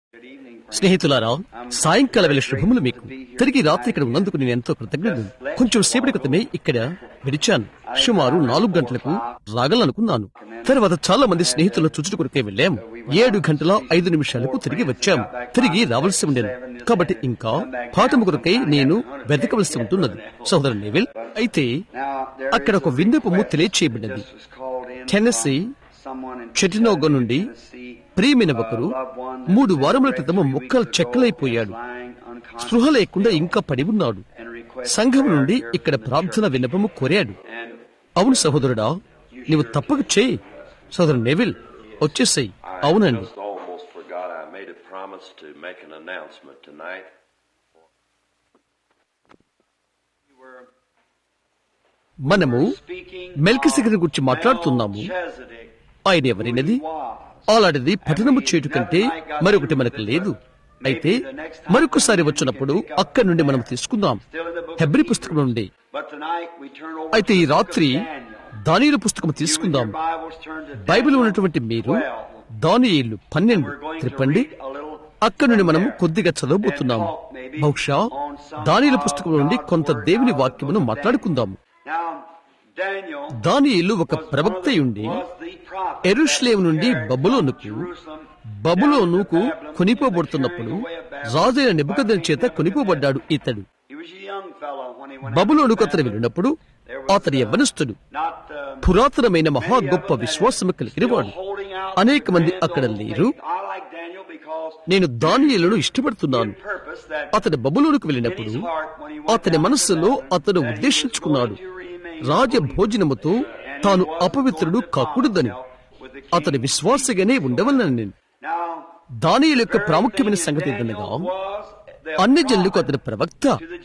స్నేహితులారా సాయంకాల వేళ శుభములు మీకు తిరిగి రాత్రి ఇక్కడ ఉన్నందుకు నేను ఎంతో కృతజ్ఞుడు కొంచెం సేపటి క్రితమే ఇక్కడ విడిచాను సుమారు నాలుగు గంటలకు రాగలనుకున్నాను తర్వాత చాలా మంది స్నేహితులు చుచుట కొరకే వెళ్ళాం ఏడు గంటల ఐదు నిమిషాలకు తిరిగి వచ్చాం తిరిగి రావాల్సి ఉండేను కాబట్టి ఇంకా పాఠము కొరకై నేను వెతకవలసి ఉంటున్నది సోదరు నెవిల్ అయితే అక్కడ ఒక విన్నపము తెలియచేయబడినది టెన్నెసీ చెటినోగో నుండి ప్రియమైన ఒకరు మూడు వారముల క్రితం ముక్కలు చెక్కలైపోయాడు స్పృహ లేకుండా ఇంకా పడి ఉన్నాడు సంఘం నుండి ఇక్కడ ప్రార్థన విన్నపము కోరాడు అవును సహోదరుడా నీవు తప్పక చేయి సోదరు నెవిల్ వచ్చేసాయి అవునండి Just almost forgot I made a promise to make an announcement tonight. మనము మెల్కిసిగర్ గురించి మాట్లాడుతున్నాము ఆయన ఎవరినది అలాంటిది పఠనము చేయుట కంటే మరొకటి మనకు లేదు అయితే మరొకసారి వచ్చినప్పుడు అక్కడి నుండి మనం తీసుకుందాం హెబ్రి పుస్తకం నుండి అయితే ఈ రాత్రి దానియుల పుస్తకం తీసుకుందాం బైబిల్ ఉన్నటువంటి మీరు దానియేలు పన్నెండు త్రిప్పండి అక్కడి నుండి మనం కొద్దిగా చదవబోతున్నాము బహుశా దానియుల పుస్తకం నుండి కొంత దేవుని వాక్యమును మాట్లాడుకుందాము దానియేలు ఒక ప్రవక్త ఉండి ఎరుష్లేం నుండి బబులోనుకు బబులోనుకు కొనిపోబడుతున్నప్పుడు రాజైన నిబుకదం చేత కొనిపోబడ్డాడు ఇతడు బబులోనుకు అతను వెళ్ళినప్పుడు అతడు యవ్వనస్తుడు పురాతనమైన మహా గొప్ప విశ్వాసము కలిగినవాడు అనేక మంది అక్కడ లేరు నేను దానియేలును ఇష్టపడుతున్నాను అతడు బబులోనుకు వెళ్ళినప్పుడు అతని మనస్సులో అతను ఉద్దేశించుకున్నాడు రాజ భోజనముతో తాను అపవిత్రుడు కాకూడదని అతని విశ్వాసగానే ఉండవలనని నేను దానియుల యొక్క ప్రాముఖ్యమైన సంగతి ఏంటనగా అన్ని జనులకు అతని ప్రవక్త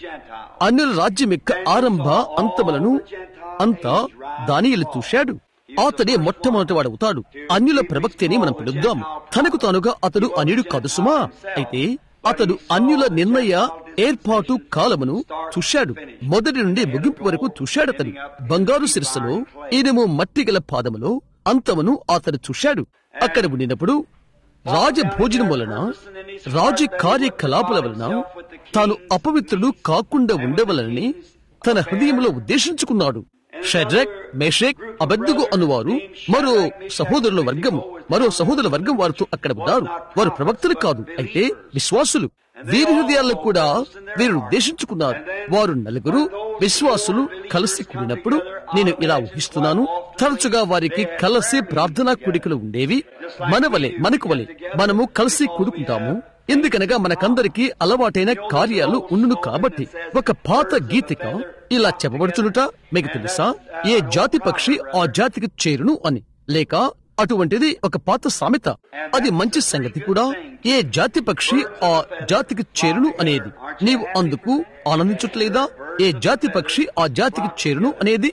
అన్యుల రాజ్యం యొక్క ఆరంభ అంతములను అంతా దానియులు చూశాడు అతడే మొట్టమొదటి వాడవుతాడు అన్యుల ప్రవక్తని మనం పిలుద్దాం తనకు తానుగా అతడు అన్యుడు కాదు సుమా అయితే అతడు అన్యుల నిర్ణయ ఏర్పాటు కాలమును చూశాడు మొదటి నుండి ముగింపు వరకు చూశాడు అతడు బంగారు శిరస్సులో ఇనుము మట్టి గల పాదములో అంతమును అతడు చూశాడు అక్కడ ఉండినప్పుడు రాజ భోజనం వలన రాజ కార్యకలాపాల వలన తాను అపవిత్రుడు కాకుండా ఉండవలనని తన హృదయంలో ఉద్దేశించుకున్నాడు షడ్రక్ మేషేక్ అబద్దుగు అనువారు మరో సహోదరుల వర్గం మరో సహోదరుల వర్గం వారితో అక్కడ ఉన్నారు వారు ప్రవక్తలు కాదు అయితే విశ్వాసులు వీరి హృదయాల్లో కూడా వీరు ఉద్దేశించుకున్నారు వారు నలుగురు విశ్వాసులు కలిసి కూడినప్పుడు నేను ఇలా ఊహిస్తున్నాను తరచుగా వారికి కలిసి ప్రార్థనా కూడికలు ఉండేవి మన వలె మనకు వలె మనము కలిసి కూడుకుంటాము ఎందుకనగా మనకందరికీ అలవాటైన కార్యాలు ఉండును కాబట్టి ఒక పాత గీతిక ఇలా చెప్పబడుచునుట మీకు తెలుసా ఏ జాతి పక్షి ఆ జాతికి చేరును అని లేక అటువంటిది ఒక పాత సామెత అది మంచి సంగతి కూడా ఏ జాతి పక్షి ఆ జాతికి చేరును అనేది నీవు అందుకు ఆనందించట్లేదా ఏ జాతి పక్షి ఆ జాతికి చేరును అనేది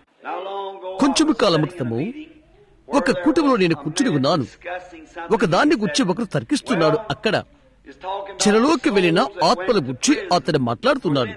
కొంచెము కాలం క్రితము ఒక కుటుంబంలో నేను కూర్చుని ఉన్నాను ఒక దాన్ని గుర్చి ఒకరు తర్కిస్తున్నాడు అక్కడ చెరలోకి వెళ్లిన ఆత్మల గుర్చి అతడు మాట్లాడుతున్నాడు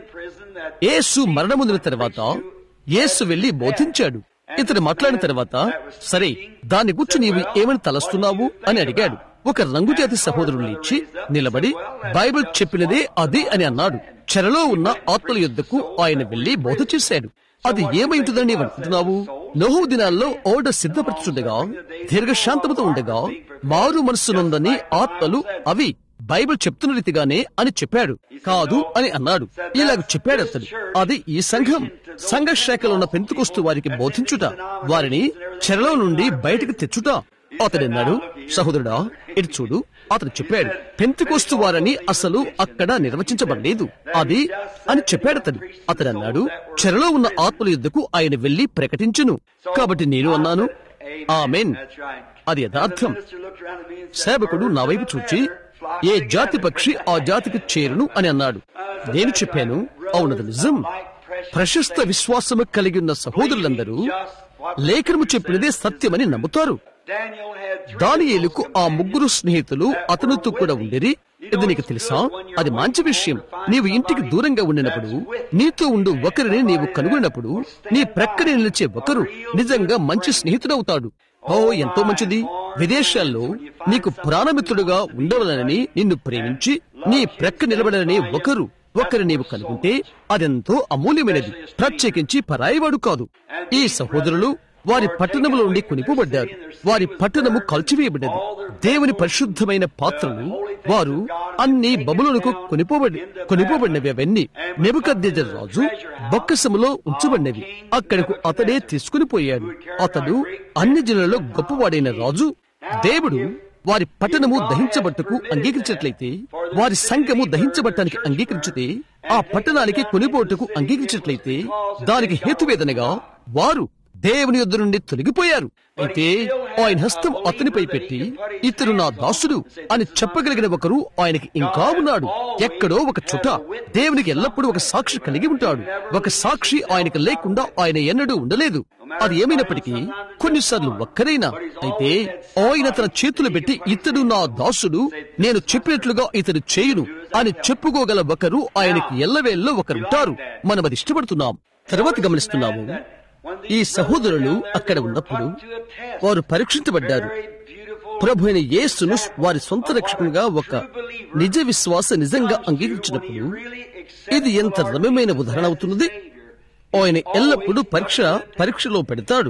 యేసు మరణముందిన తర్వాత యేసు వెళ్లి బోధించాడు ఇతడు మాట్లాడిన తర్వాత సరే దాని గురించి నీవు ఏమని తలస్తున్నావు అని అడిగాడు ఒక రంగుజాతి సహోదరుడు లేచి నిలబడి బైబిల్ చెప్పినదే అది అని అన్నాడు చెరలో ఉన్న ఆత్మల యుద్ధకు ఆయన వెళ్లి బోధ చేశాడు అది ఏమైంటుందని నీవు అనుకుంటున్నావు నోహు దినాల్లో ఓడ సిద్ధపరచుండగా దీర్ఘశాంతముతో ఉండగా మారు మనస్సునుందని ఆత్మలు అవి బైబిల్ చెప్తున్న రీతిగానే అని చెప్పాడు కాదు అని అన్నాడు ఇలాగ చెప్పాడు అతడు అది ఈ సంఘం సంఘ శాఖలో ఉన్న పెంతుకొస్తు వారికి బోధించుట వారిని చెరలో నుండి బయటకు తెచ్చుట అతడు అన్నాడు సహోదరుడా ఇటు చూడు అతడు చెప్పాడు పెంతుకొస్తు వారని అసలు అక్కడ నిర్వచించబడలేదు అది అని చెప్పాడు అతడు అతడు అన్నాడు చెరలో ఉన్న ఆత్మల యుద్ధకు ఆయన వెళ్లి ప్రకటించును కాబట్టి నేను అన్నాను ఆమెన్ అది యథార్థం సేవకుడు నా వైపు చూచి ఏ జాతి పక్షి ఆ జాతికి చేరును అని అన్నాడు నేను చెప్పాను అవునది నిజం ప్రశస్త విశ్వాసము కలిగి ఉన్న సహోదరులందరూ లేఖనము చెప్పినదే సత్యమని నమ్ముతారు దానియేలుకు ఆ ముగ్గురు స్నేహితులు అతనితో కూడా ఉండిరి ఇది నీకు తెలుసా అది మంచి విషయం నీవు ఇంటికి దూరంగా ఉండినప్పుడు నీతో ఉండు ఒకరిని నీవు కనుగొన్నప్పుడు నీ ప్రక్కనే నిలిచే ఒకరు నిజంగా మంచి స్నేహితుడవుతాడు ఓ ఎంతో మంచిది విదేశాల్లో నీకు ప్రాణమిత్రుడుగా ఉండవలనని నిన్ను ప్రేమించి నీ ప్రక్క నిలబడని ఒకరు ఒకరు నీవు కనుకుంటే అదెంతో అమూల్యమైనది ప్రత్యేకించి పరాయివాడు కాదు ఈ సహోదరులు వారి పట్టణములో నుండి కొనిపోబడ్డారు వారి పట్టణము కలిచివేయబడ్డది దేవుని పరిశుద్ధమైన పాత్రలు వారు అన్ని బబులకు కొనిపోబడి కొనిపోబడినవి అవన్నీ నెబుకద్దేజర్ రాజు బొక్కసములో ఉంచబడినవి అక్కడకు అతడే తీసుకుని పోయాడు అతడు అన్ని జిల్లాలో గొప్పవాడైన రాజు దేవుడు వారి పట్టణము దహించబట్టుకు అంగీకరించినట్లయితే వారి సంఘము దహించబట్టానికి అంగీకరించితే ఆ పట్టణానికి కొనిపోటుకు అంగీకరించినట్లయితే దానికి హేతువేదనగా వారు దేవుని యొద్ద నుండి తొలగిపోయారు అయితే ఆయన హస్తం అతనిపై పెట్టి ఇతడు నా దాసుడు అని చెప్పగలిగిన ఒకరు ఆయనకి ఇంకా ఉన్నాడు ఎక్కడో ఒక చోట దేవునికి ఎల్లప్పుడూ ఒక సాక్షి కలిగి ఉంటాడు ఒక సాక్షి ఆయనకు లేకుండా ఆయన ఎన్నడూ ఉండలేదు అది ఏమైనప్పటికీ కొన్నిసార్లు ఒక్కరైనా అయితే ఆయన తన చేతులు పెట్టి ఇతడు నా దాసుడు నేను చెప్పినట్లుగా ఇతడు చేయును అని చెప్పుకోగల ఒకరు ఆయనకి ఎల్లవేళ్ళలో ఒకరుంటారు మనం అది ఇష్టపడుతున్నాం తర్వాత గమనిస్తున్నాము ఈ సహోదరులు అక్కడ ఉన్నప్పుడు వారు పరీక్షించబడ్డారు ప్రభు అయిన యేసును వారి సొంత రక్షకునిగా ఒక నిజ విశ్వాస నిజంగా అంగీకరించినప్పుడు ఇది ఎంత రమ్యమైన ఉదాహరణ అవుతున్నది ఆయన ఎల్లప్పుడూ పరీక్ష పరీక్షలో పెడతాడు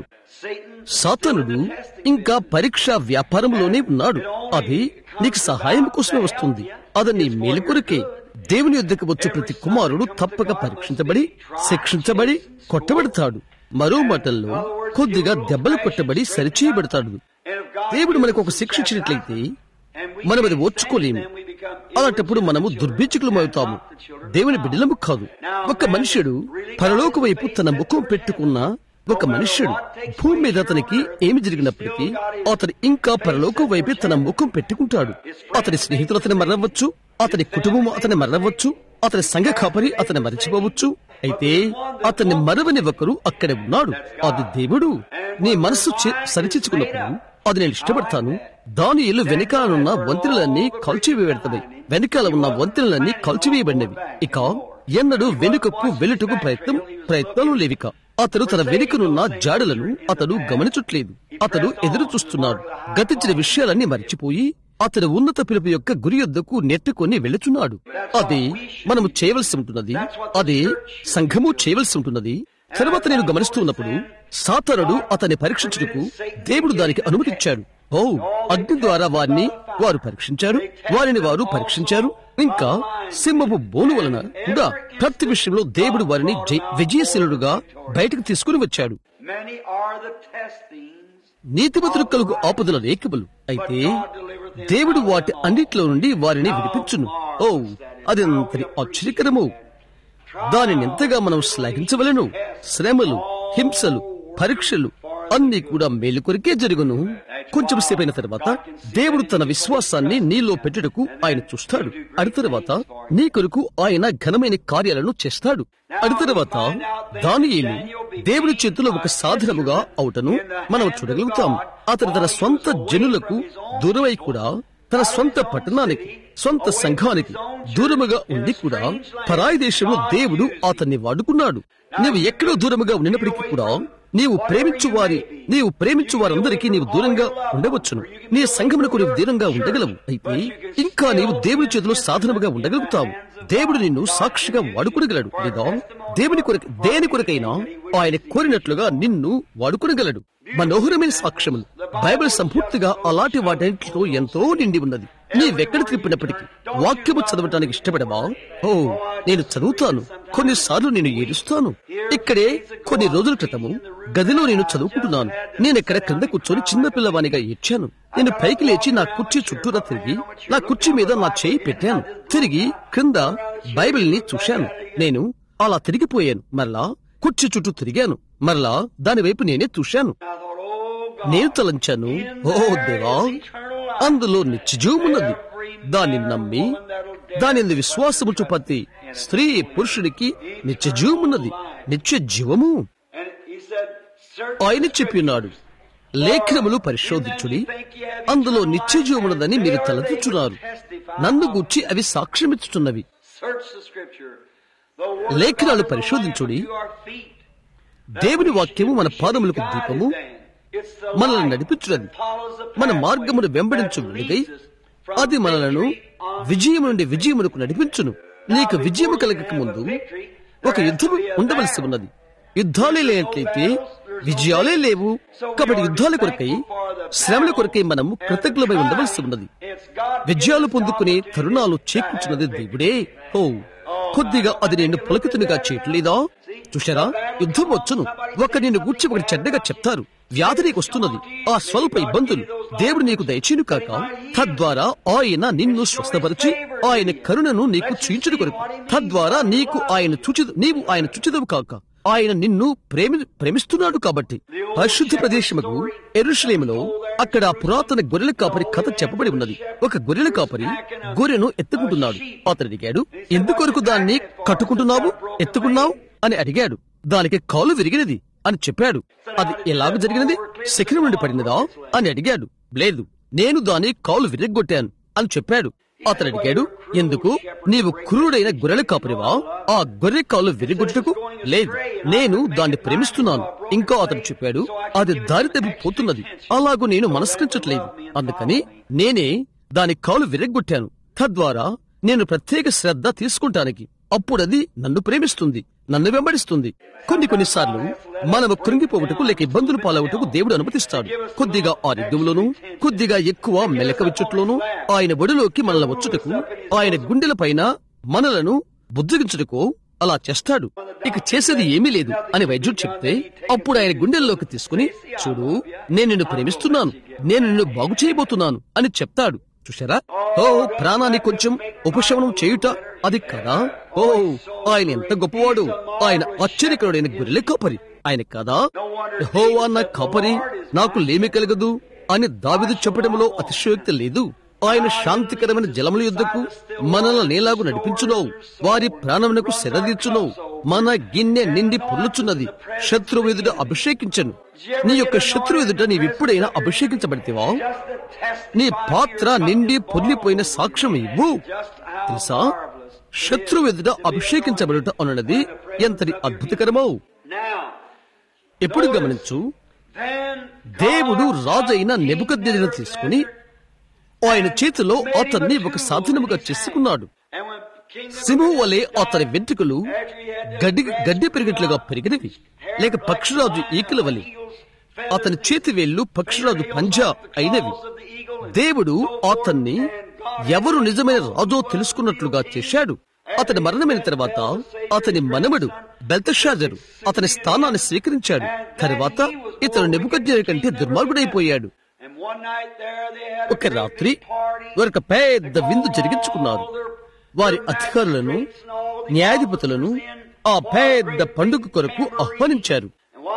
సాతనుడు ఇంకా పరీక్ష వ్యాపారంలోనే ఉన్నాడు అది నీకు సహాయం కోసమే వస్తుంది అది నీ మేలు కొరకే దేవుని యొద్దకు వచ్చే ప్రతి కుమారుడు తప్పక పరీక్షించబడి శిక్షించబడి కొట్టబడతాడు మరో మాటల్లో కొద్దిగా దెబ్బలు కొట్టబడి సరిచేయబడతాడు దేవుడు మనకు ఒక శిక్ష ఇచ్చినట్లయితే మనం అది ఓర్చుకోలేము అలాంటప్పుడు మనము దుర్భిక్షకులమవుతాము దేవుని బిడ్డలము కాదు ఒక మనుష్యుడు పరలోక వైపు తన ముఖం పెట్టుకున్న ఒక మనుష్యుడు భూమి మీద అతనికి ఏమి జరిగినప్పటికీ అతడు ఇంకా పరలోకం వైపే తన ముఖం పెట్టుకుంటాడు అతని స్నేహితులు అతని మరవచ్చు అతని కుటుంబం అతని మరవచ్చు అతని సంఘ కాపరి అతని మరచిపోవచ్చు అయితే అతన్ని మరవని ఒకరు అక్కడ ఉన్నాడు అది దేవుడు నీ మనస్సు సరిచించుకున్నప్పుడు అది నేను ఇష్టపడతాను దాని ఇల్లు వెనకాలనున్న వంతెనలన్నీ కాల్చివేయబడతాయి వెనకాల ఉన్న వంతెనలన్నీ కాల్చివేయబడినవి ఇక ఎన్నడూ వెనుకకు వెలుటకు ప్రయత్నం ప్రయత్నాలు లేవిక అతడు తన వెనుకనున్న జాడలను అతడు గమనించట్లేదు అతడు ఎదురు చూస్తున్నాడు గతించిన విషయాలన్నీ మర్చిపోయి అతడు ఉన్నత పిలుపు యొక్క గురి యొద్దకు నెట్టుకొని వెళుచున్నాడు అది మనము చేయవలసి ఉంటున్నది అది సంఘము చేయవలసి ఉంటున్నది తర్వాత నేను గమనిస్తూ ఉన్నప్పుడు సాతనుడు అతన్ని పరీక్షించుటకు దేవుడు దానికి అనుమతించాడు ఓ అగ్ని ద్వారా వారిని వారు పరీక్షించారు వారిని వారు పరీక్షించారు ఇంకా సింహపు బోను వలన కూడా ప్రతి విషయంలో దేవుడు వారిని విజయశీలుడుగా బయటకు తీసుకుని వచ్చాడు నీతిమంతులు కలుగు ఆపదల రేఖములు అయితే దేవుడు వాటి అన్నిట్లో నుండి వారిని విడిపించును ఓ అదంతటి ఆశ్చర్యకరము దానిని ఎంతగా మనం శ్లాఘించవలను శ్రమలు హింసలు పరీక్షలు అన్ని కూడా మేలు కొరికే జరుగును కొంచెం సేపైన తర్వాత దేవుడు తన విశ్వాసాన్ని నీలో పెట్టుటకు ఆయన చూస్తాడు అడి తర్వాత నీ కొరకు ఆయన ఘనమైన కార్యాలను చేస్తాడు అడి తర్వాత దానియేలు దేవుడి చేతిలో ఒక సాధనముగా అవుటను మనం చూడగలుగుతాం అతను తన స్వంత జనులకు దూరమై కూడా తన సొంత పట్టణానికి సొంత సంఘానికి దూరముగా ఉండి కూడా పరాయి దేశంలో దేవుడు అతన్ని వాడుకున్నాడు నీవు ఎక్కడో దూరముగా ఉండినప్పటికీ కూడా నీవు ప్రేమించు వారి నీవు ప్రేమించు వారందరికీ నీవు దూరంగా ఉండవచ్చును నీ సంఘమునకు నీవు దూరంగా ఉండగలవు అయితే ఇంకా నీవు దేవుని చేతిలో సాధనముగా ఉండగలుగుతావు దేవుడు నిన్ను సాక్షిగా వాడుకునగలడు లేదా దేవుని కొరకు దేని కొరకైనా ఆయన కోరినట్లుగా నిన్ను వాడుకునగలడు మనోహరమైన సాక్ష్యములు బైబిల్ సంపూర్తిగా అలాంటి వాటితో ఎంతో నిండి ఉన్నది నీవెక్కడ తిప్పినప్పటికీ వాక్యము చదవటానికి ఇష్టపడవా ఓ నేను చదువుతాను కొన్నిసార్లు నేను ఏడుస్తాను ఇక్కడే కొన్ని రోజుల క్రితము గదిలో నేను చదువుకుంటున్నాను నేనెక్కడ క్రింద కూర్చొని చిన్న పిల్లవానిగా ఏడ్చాను నేను పైకి లేచి నా కుర్చీ చుట్టూరా తిరిగి నా కుర్చీ మీద నా చేయి పెట్టాను తిరిగి క్రింద బైబిల్ ని చూశాను నేను అలా తిరిగిపోయాను మరలా కుర్చీ చుట్టూ తిరిగాను మరలా దాని వైపు నేనే చూశాను నేను తలంచాను ఓ దేవా అందులో నిత్యజీవమున్నది దాన్ని నమ్మి దాని విశ్వాసము చూపతి స్త్రీ పురుషుడికి నిత్య జీవమున్నది నిత్య జీవము ఆయన చెప్పినాడు లేఖనములు పరిశోధించుడి అందులో నిత్య జీవమున్నదని మీరు తలచుచున్నారు నన్ను గూర్చి అవి సాక్ష్యమిచ్చుచున్నవి లేఖనాలు పరిశోధించుడి దేవుని వాక్యము మన పాదములకు దీపము మనల్ని నడిపించున్నది మన మార్గమును వెంబడించు వెలుగై అది మనలను విజయము నుండి విజయమునకు నడిపించును నీకు విజయము కలగక ముందు ఒక యుద్ధము ఉండవలసి ఉన్నది యుద్ధాలే లేనట్లయితే విజయాలే లేవు కాబట్టి యుద్ధాల కొరకై శ్రమల కొరకై మనం కృతజ్ఞమై ఉండవలసి ఉన్నది విజయాలు పొందుకునే తరుణాలు చేకూర్చున్నది దేవుడే ఓ కొద్దిగా అది నేను పులకితునిగా చేయట్లేదా చూశారా యుద్ధం వచ్చును ఒక నిన్ను గూర్చి ఒకటి చెడ్డగా చెప్తారు వ్యాధి నీకు వస్తున్నది ఆ స్వల్ప ఇబ్బందులు దేవుడు నీకు దయచేను కాక తద్వారా ఆయన నిన్ను స్వస్థపరిచి ఆయన కరుణను నీకు చూయించుడు కొరకు తద్వారా నీకు ఆయన చుచి నీవు ఆయన చుచిదవు కాక ఆయన నిన్ను ప్రేమి ప్రేమిస్తున్నాడు కాబట్టి పరిశుద్ధ ప్రదేశముకు ఎరుషలేములో అక్కడ ఆ పురాతన గొర్రెల కాపరి కథ చెప్పబడి ఉన్నది ఒక గొర్రెల కాపరి గొర్రెను ఎత్తుకుంటున్నాడు అతను అడిగాడు ఎందుకొరకు దాన్ని కట్టుకుంటున్నావు ఎత్తుకున్నావు అని అడిగాడు దానికి కాలు విరిగినది అని చెప్పాడు అది ఎలాగ జరిగినది శిఖరం నుండి పడినదా అని అడిగాడు లేదు నేను దాని కాలు విరగ్గొట్టాను అని చెప్పాడు అతను అడిగాడు ఎందుకు నీవు క్రూడైన గొర్రెల కాపరివా ఆ గొర్రె కాలు విరగొట్టుటకు లేదు నేను దాన్ని ప్రేమిస్తున్నాను ఇంకా అతను చెప్పాడు అది దారి తప్పి పోతున్నది అలాగూ నేను మనస్కరించట్లేదు అందుకని నేనే దాని కాలు విరగ్గొట్టాను తద్వారా నేను ప్రత్యేక శ్రద్ధ తీసుకుంటానికి అప్పుడది నన్ను ప్రేమిస్తుంది నన్ను వెంబడిస్తుంది కొన్ని కొన్నిసార్లు మనము కృంగిపోవుటకు లేక ఇబ్బందులు పాలవుటకు దేవుడు అనుమతిస్తాడు కొద్దిగా ఆరోగ్యంలోనూ కొద్దిగా ఎక్కువ మెలకవిచ్చుట్లోనూ ఆయన ఒడిలోకి మనల్ని వచ్చుటకు ఆయన గుండెల పైన మనలను బుద్ధిగించుటకు అలా చేస్తాడు ఇక చేసేది ఏమీ లేదు అని వైద్యుడు చెప్తే అప్పుడు ఆయన గుండెల్లోకి తీసుకుని చూడు నేను నిన్ను ప్రేమిస్తున్నాను నేను నిన్ను బాగు చేయబోతున్నాను అని చెప్తాడు చూశారా ఓ ప్రాణాన్ని కొంచెం ఉపశమనం చేయుట అది కదా ఓ ఆయన ఎంత గొప్పవాడు ఆయన ఆశ్చర్యకరుడైన గొర్రెల కాపరి ఆయన కదా హో అన్న కాపరి నాకు లేమి కలగదు అని దావిదు చెప్పడంలో అతిశయోక్తి లేదు ఆయన శాంతికరమైన జలముల యుద్ధకు మనల్ని నేలాగు నడిపించునో వారి ప్రాణమునకు శరదీర్చునో మన గిన్నె నిండి పొల్లుచున్నది శత్రువు ఎదుట అభిషేకించను నీ యొక్క శత్రువు ఎదుట నీవిప్పుడైనా అభిషేకించబడితేవా నీ పాత్ర నిండి పొర్లిపోయిన సాక్ష్యం ఇవ్వు తెలుసా శత్రువు ఎదుట అభిషేకించబడుట అన్నది ఎంతటి అద్భుతకరమో ఎప్పుడు గమనించు దేవుడు రాజైన నెబుకద్దేను తీసుకుని ఆయన చేతిలో అతన్ని ఒక సాధనముగా చేసుకున్నాడు సింహం వలె అతని వెంట్రుకలు గడ్డి గడ్డి పెరిగినట్లుగా పెరిగినవి లేక పక్షిరాజు ఈకల వలె అతని చేతి వేళ్లు పక్షిరాజు పంజా అయినవి దేవుడు అతన్ని ఎవరు నిజమైన రాజో తెలుసుకున్నట్లుగా చేశాడు అతని మరణమైన తర్వాత అతని మనమడు బెల్తషాజరు అతని స్థానాన్ని స్వీకరించాడు తర్వాత ఇతను నెబుకజ్ఞరి కంటే దుర్మార్గుడైపోయాడు ఒక రాత్రి వారికి పెద్ద విందు జరిగించుకున్నారు వారి అధికారులను న్యాయాధిపతులను ఆ పెద్ద పండుగ కొరకు ఆహ్వానించారు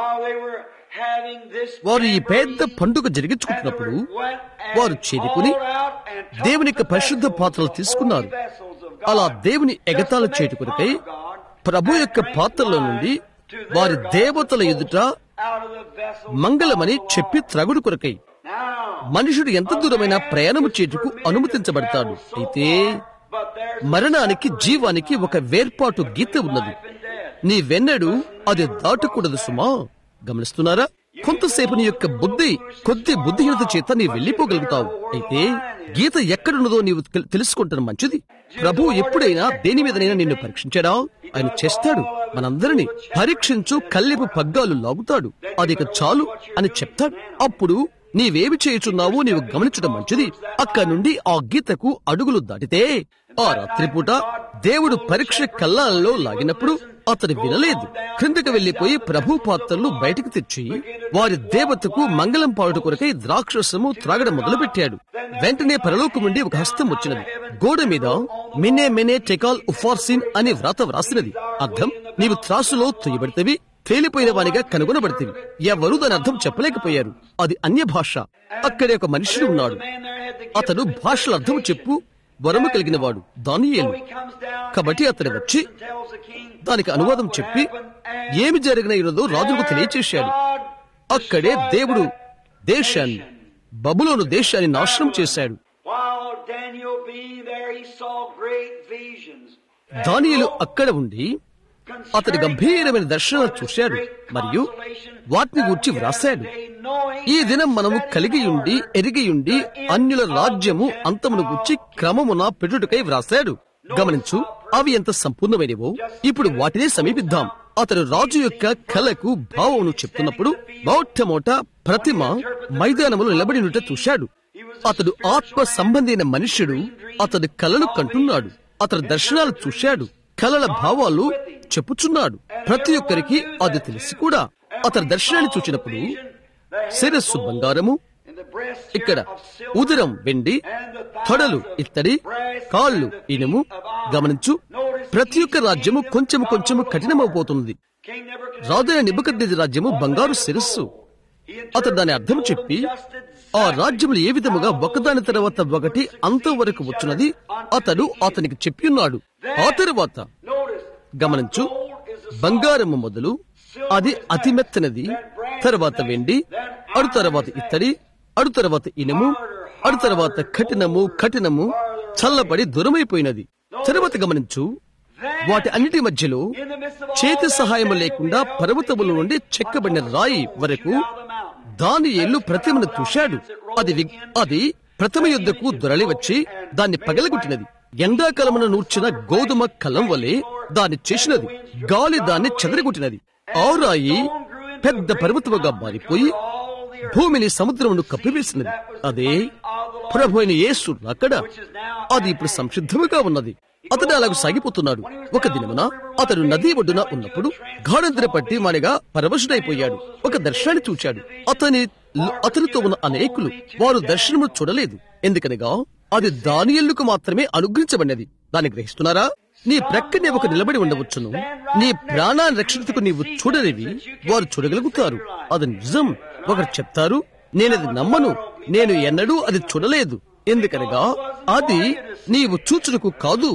వారు ఈ పెద్ద పండుగ జరిగించుకుంటున్నప్పుడు వారు చేరుకుని దేవుని యొక్క పరిశుద్ధ పాత్రలు తీసుకున్నారు అలా దేవుని ఎగతాళ చేటు కొరకై ప్రభు యొక్క పాత్రలో నుండి వారి దేవతల ఎదుట మంగళమని చెప్పి త్రగుడు కొరకై మనుషుడు ఎంత దూరమైన ప్రయాణము చేటుకు అనుమతించబడతాడు అయితే మరణానికి జీవానికి ఒక వేర్పాటు గీత ఉన్నది నీ వెన్నడు అది దాటకూడదు సుమా గమనిస్తున్నారా కొంతసేపు నీ యొక్క బుద్ధి కొద్ది బుద్ధిహీనత చేత నీ వెళ్లిపోగలుగుతావు అయితే గీత ఎక్కడున్నదో నీవు తెల్- తెలుసుకుంటాను మంచిది ప్రభు ఎప్పుడైనా దేని మీదనైనా నిన్ను పరీక్షించాడా ఆయన చేస్తాడు మనందరినీ పరీక్షించు కల్లెపు పగ్గాలు లాగుతాడు అది ఇక చాలు అని చెప్తాడు అప్పుడు నీవేమి చేయుచున్నావో నీవు గమనించడం మంచిది అక్కడి నుండి ఆ గీతకు అడుగులు దాటితే ఆ రాత్రిపూట దేవుడు పరీక్ష కల్లాలలో లాగినప్పుడు అతడు వినలేదు క్రిందకి వెళ్లిపోయి ప్రభు పాత్రలు బయటికి తెచ్చి వారి దేవతకు మంగళం పాడుట కొరకై ద్రాక్షసము త్రాగడం మొదలుపెట్టాడు వెంటనే పరలోకం నుండి ఒక హస్తం వచ్చినది గోడ మీద మినే మెనే టెకాల్ ఉఫార్సిన్ అని వ్రాత వ్రాసినది అర్థం నీవు త్రాసులో తొయ్యబడితేవి తేలిపోయిన వానిగా కనుగొనబడితేవి ఎవరూ దాని అర్థం చెప్పలేకపోయారు అది అన్య భాష అక్కడే ఒక మనుషుడు ఉన్నాడు అతడు భాషల అర్థం చెప్పు వరము కలిగిన వాడు దానియేలు కాబట్టి అతడు వచ్చి దానికి అనువాదం చెప్పి ఏమి జరిగినదో రాజుకు తెలియచేశాడు అక్కడే దేవుడు దేశాన్ని బబులోను దేశాన్ని నాశనం చేశాడు While Daniel being there, he saw great visions. దానియేలు అక్కడ ఉండి అతడి గంభీరమైన దర్శనం చూశాడు మరియు వాటిని గూర్చి వ్రాశాడు ఈ దినం మనము కలిగి ఉండి ఎరిగి ఉండి అన్యుల రాజ్యము అంతమును గూర్చి క్రమమున పెట్టుటకై వ్రాశాడు గమనించు అవి ఎంత సంపూర్ణమైనవో ఇప్పుడు వాటినే సమీపిద్దాం అతడు రాజు యొక్క కళకు భావమును చెప్తున్నప్పుడు మొట్టమొదట ప్రతిమ మైదానములో నిలబడినట్టు చూశాడు అతడు ఆత్మ సంబంధైన మనుష్యుడు అతడు కళలు కంటున్నాడు అతడు దర్శనాలు చూశాడు కళల భావాలు చెప్పుచున్నాడు ప్రతి ఒక్కరికి అది తెలిసి కూడా అతడు దర్శనాన్ని చూచినప్పుడు శిరస్సు బంగారము ఇక్కడ ఉదరం వెండి తొడలు ఇత్తడి కాళ్ళు ఇనుము గమనించు ప్రతి ఒక్క రాజ్యము కొంచెము కొంచెము కఠినమైపోతుంది రాజైన నిబద్ది రాజ్యము బంగారు శిరస్సు అతడు దాని అర్థం చెప్పి ఆ రాజ్యములు ఏ విధముగా ఒకదాని తర్వాత ఒకటి అంతవరకు వచ్చినది అతడు అతనికి చెప్పి ఉన్నాడు ఆ తరువాత గమనించు బంగారము మొదలు అది అతి మెత్తనది తర్వాత వెండి అడు తర్వాత ఇత్తడి అడు తర్వాత ఇనుము అడు తర్వాత కఠినము కఠినము చల్లబడి దూరమైపోయినది తరువాత గమనించు వాటి అన్నిటి మధ్యలో చేతి సహాయం లేకుండా పర్వతముల నుండి చెక్కబడిన రాయి వరకు దాని ఏళ్ళు ప్రతిమను చూశాడు అది వి- అది ప్రతిమ యుద్ధకు దొరలి వచ్చి దాన్ని పగలగొట్టినది ఎండాకాలమున నూర్చిన గోధుమ కలం వలె దాన్ని చేసినది గాలి దాన్ని చెదరగొట్టినది ఆ రాయి పెద్ద పర్వతముగా మారిపోయి భూమిని సముద్రమును కప్పివేసినది అదే ప్రభు అయిన యేసు అక్కడ అది ఇప్పుడు సంసిద్ధముగా ఉన్నది అతడు అలాగ సాగిపోతున్నాడు ఒక దినమున అతడు నదీ ఒడ్డున ఉన్నప్పుడు గాఢంతర పట్టి మాడిగా పరవశుడైపోయాడు ఒక దర్శనాన్ని చూచాడు అతని అతనితో ఉన్న అనేకులు వారు దర్శనము చూడలేదు ఎందుకనగా అది దానియల్లుకు మాత్రమే అనుగ్రహించబడినది దాన్ని గ్రహిస్తున్నారా నీ ప్రక్కనే ఒక నిలబడి ఉండవచ్చును నీ ప్రాణాన్ని రక్షించుకు నీవు చూడనివి వారు చూడగలుగుతారు అది నిజం ఒకరు చెప్తారు నేనది నమ్మను నేను ఎన్నడూ అది చూడలేదు ఎందుకనగా అది నీవు చూచుటకు కాదు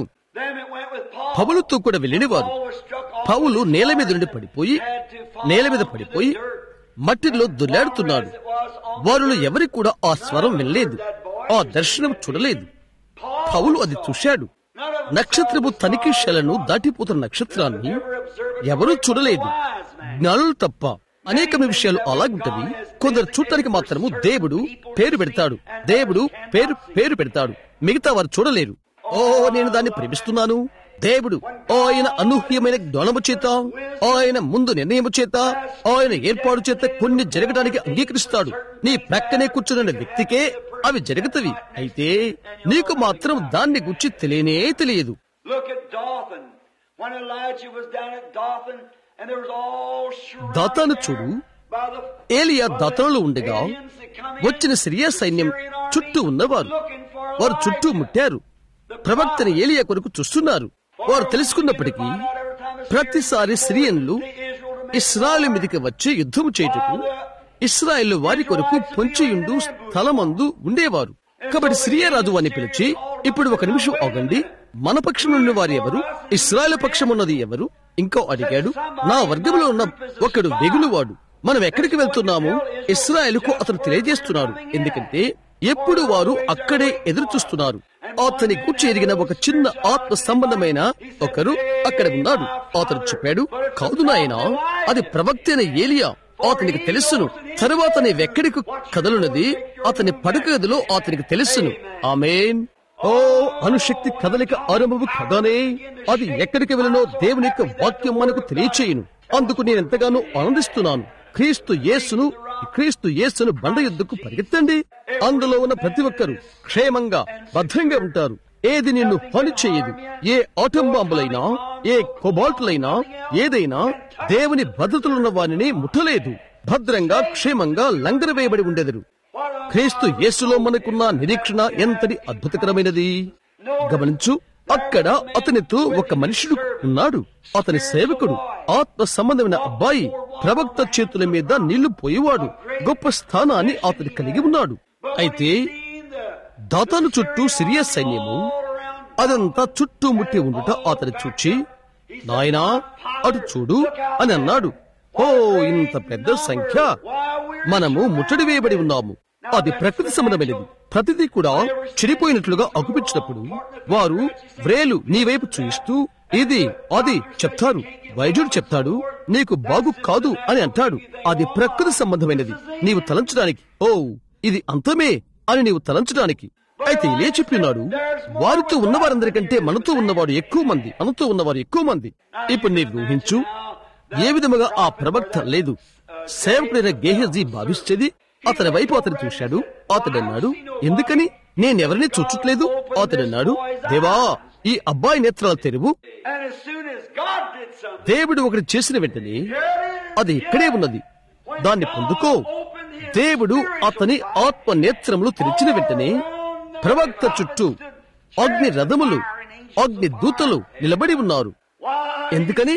పౌలుతో కూడా వెళ్ళినవారు పౌలు నేల మీద నుండి పడిపోయి నేల మీద పడిపోయి మట్టిలో దుల్లాడుతున్నాడు వారిలో ఎవరికి కూడా ఆ స్వరం వినలేదు ఆ దర్శనం చూడలేదు పౌలు అది చూశాడు నక్షత్రపు తనిఖీశలను దాటిపోతున్న నక్షత్రాన్ని ఎవరూ చూడలేదు జ్ఞానులు తప్ప అనేకమైన విషయాలు అలాగుంటవి కొందరు చూడటానికి మాత్రము దేవుడు పేరు పెడతాడు దేవుడు పేరు పేరు పెడతాడు మిగతా వారు చూడలేరు ఓ నేను దాన్ని ప్రేమిస్తున్నాను దేవుడు ఆయన అనూహ్యమైన జ్ఞానము చేత ఆయన ముందు నిర్ణయము చేత ఆయన ఏర్పాటు చేత కొన్ని జరగడానికి అంగీకరిస్తాడు నీ ప్రక్కనే కూర్చున్న వ్యక్తికే అవి జరుగుతవి అయితే నీకు మాత్రం దాన్ని గుర్చి తెలియనే తెలియదు Look at Dothan. When Elijah was down at Dothan, and there was all surrounded Dathan there చూడు by the ఏలియా దాతనులో ఉండగా aliens that come in, వచ్చిన సిరియా సైన్యం Syrian army, చుట్టూ ఉన్నవారు looking for వారు చుట్టూ Elijah. ముట్టారు ప్రవక్తని ఏలియా కొరకు చూస్తున్నారు వారు తెలుసుకున్నప్పటికీ ప్రతిసారి సిరియన్లు ఇస్రాయల్ మీదకి వచ్చి యుద్ధము చేయుటకు ఇస్రాయేల్ వారి కొరకు పొంచియుండు స్థలమందు ఉండేవారు కాబట్టి సిరియా రాజు వారిని పిలిచి ఇప్పుడు ఒక నిమిషం ఆగండి మన పక్షమున్న వారు ఎవరు ఇస్రాయేల్ పక్షమున్నది ఎవరు ఇంకో అడిగాడు నా వర్గంలో ఉన్న ఒకడు వెగులువాడు మనం ఎక్కడికి వెళ్తున్నాము ఇస్రాయేల్కు అతను తెలియజేస్తున్నాడు ఎందుకంటే ఎప్పుడు వారు అక్కడే ఎదురు చూస్తున్నారు అతని కూర్చి ఎదిగిన ఒక చిన్న ఆత్మ సంబంధమైన ఒకరు అక్కడ ఉన్నాడు అతను చెప్పాడు కాదు నాయనా అది ప్రవక్త అయిన ఏలియా అతనికి తెలుసును తరువాత నీవెక్కడికి కదలున్నది అతని పడక గదిలో అతనికి తెలుసును ఆమెన్ ఓ అనుశక్తి కదలిక ఆరంభము కదానే అది ఎక్కడికి వెళ్ళనో దేవుని యొక్క వాక్యం మనకు తెలియచేయును అందుకు నేను ఎంతగానో ఆనందిస్తున్నాను క్రీస్తు యేసును క్రీస్తు యేసును బండ యుద్ధకు పరిగెత్తండి అందులో ఉన్న ప్రతి ఒక్కరు క్షేమంగా భద్రంగా ఉంటారు ఏది నిన్ను పని చేయదు ఏ ఆటం బాంబులైనా ఏ కొబాల్టులైనా ఏదైనా దేవుని భద్రతలున్న వారిని ముట్టలేదు భద్రంగా క్షేమంగా లంగర వేయబడి ఉండెదరు క్రీస్తు యేసులో మనకున్న నిరీక్షణ ఎంతటి అద్భుతకరమైనది గమనించు అక్కడ అతనితో ఒక మనుషుడు ఉన్నాడు అతని సేవకుడు ఆత్మ సంబంధమైన అబ్బాయి ప్రవక్త చేతుల మీద నీళ్లు పోయేవాడు గొప్ప స్థానాన్ని అతను కలిగి ఉన్నాడు అయితే దాతాను చుట్టూ సిరియా సైన్యము అదంతా చుట్టుముట్టి ఉండుట అతను చూచి నాయనా అటు చూడు అని అన్నాడు ఓ ఇంత పెద్ద సంఖ్య మనము ముట్టడి వేయబడి ఉన్నాము అది ప్రకృతి సంబంధమైనది ప్రతిదీ కూడా చెడిపోయినట్లుగా అగుపించినప్పుడు వారు వ్రేలు నీ వైపు చూయిస్తూ ఇది అది చెప్తారు వైద్యుడు చెప్తాడు నీకు బాగు కాదు అని అంటాడు అది ప్రకృతి సంబంధమైనది నీవు తలంచడానికి ఓ ఇది అంతమే అని నీవు తలంచడానికి అయితే ఇలే చెప్పినాడు వారితో ఉన్నవారందరికంటే మనతో ఉన్నవాడు ఎక్కువ మంది మనతో ఉన్నవారు ఎక్కువ మంది ఇప్పుడు నీవు ఊహించు ఏ విధముగా ఆ ప్రవక్త లేదు సేవకుడైన గేహజీ భావించేది అతని వైపు అతను చూశాడు అతడన్నాడు ఎందుకని నేనెవరిని చూచట్లేదు అతడన్నాడు దేవా ఈ అబ్బాయి నేత్రాలు తెరువు And as soon as God did something, దేవుడు ఒకటి చేసిన వెంటనే అది ఇక్కడే ఉన్నది దాన్ని పొందుకో దేవుడు అతని ఆత్మ నేత్రములు తెరిచిన వెంటనే ప్రవక్త చుట్టూ అగ్ని రథములు అగ్ని దూతలు నిలబడి ఉన్నారు why ఎందుకని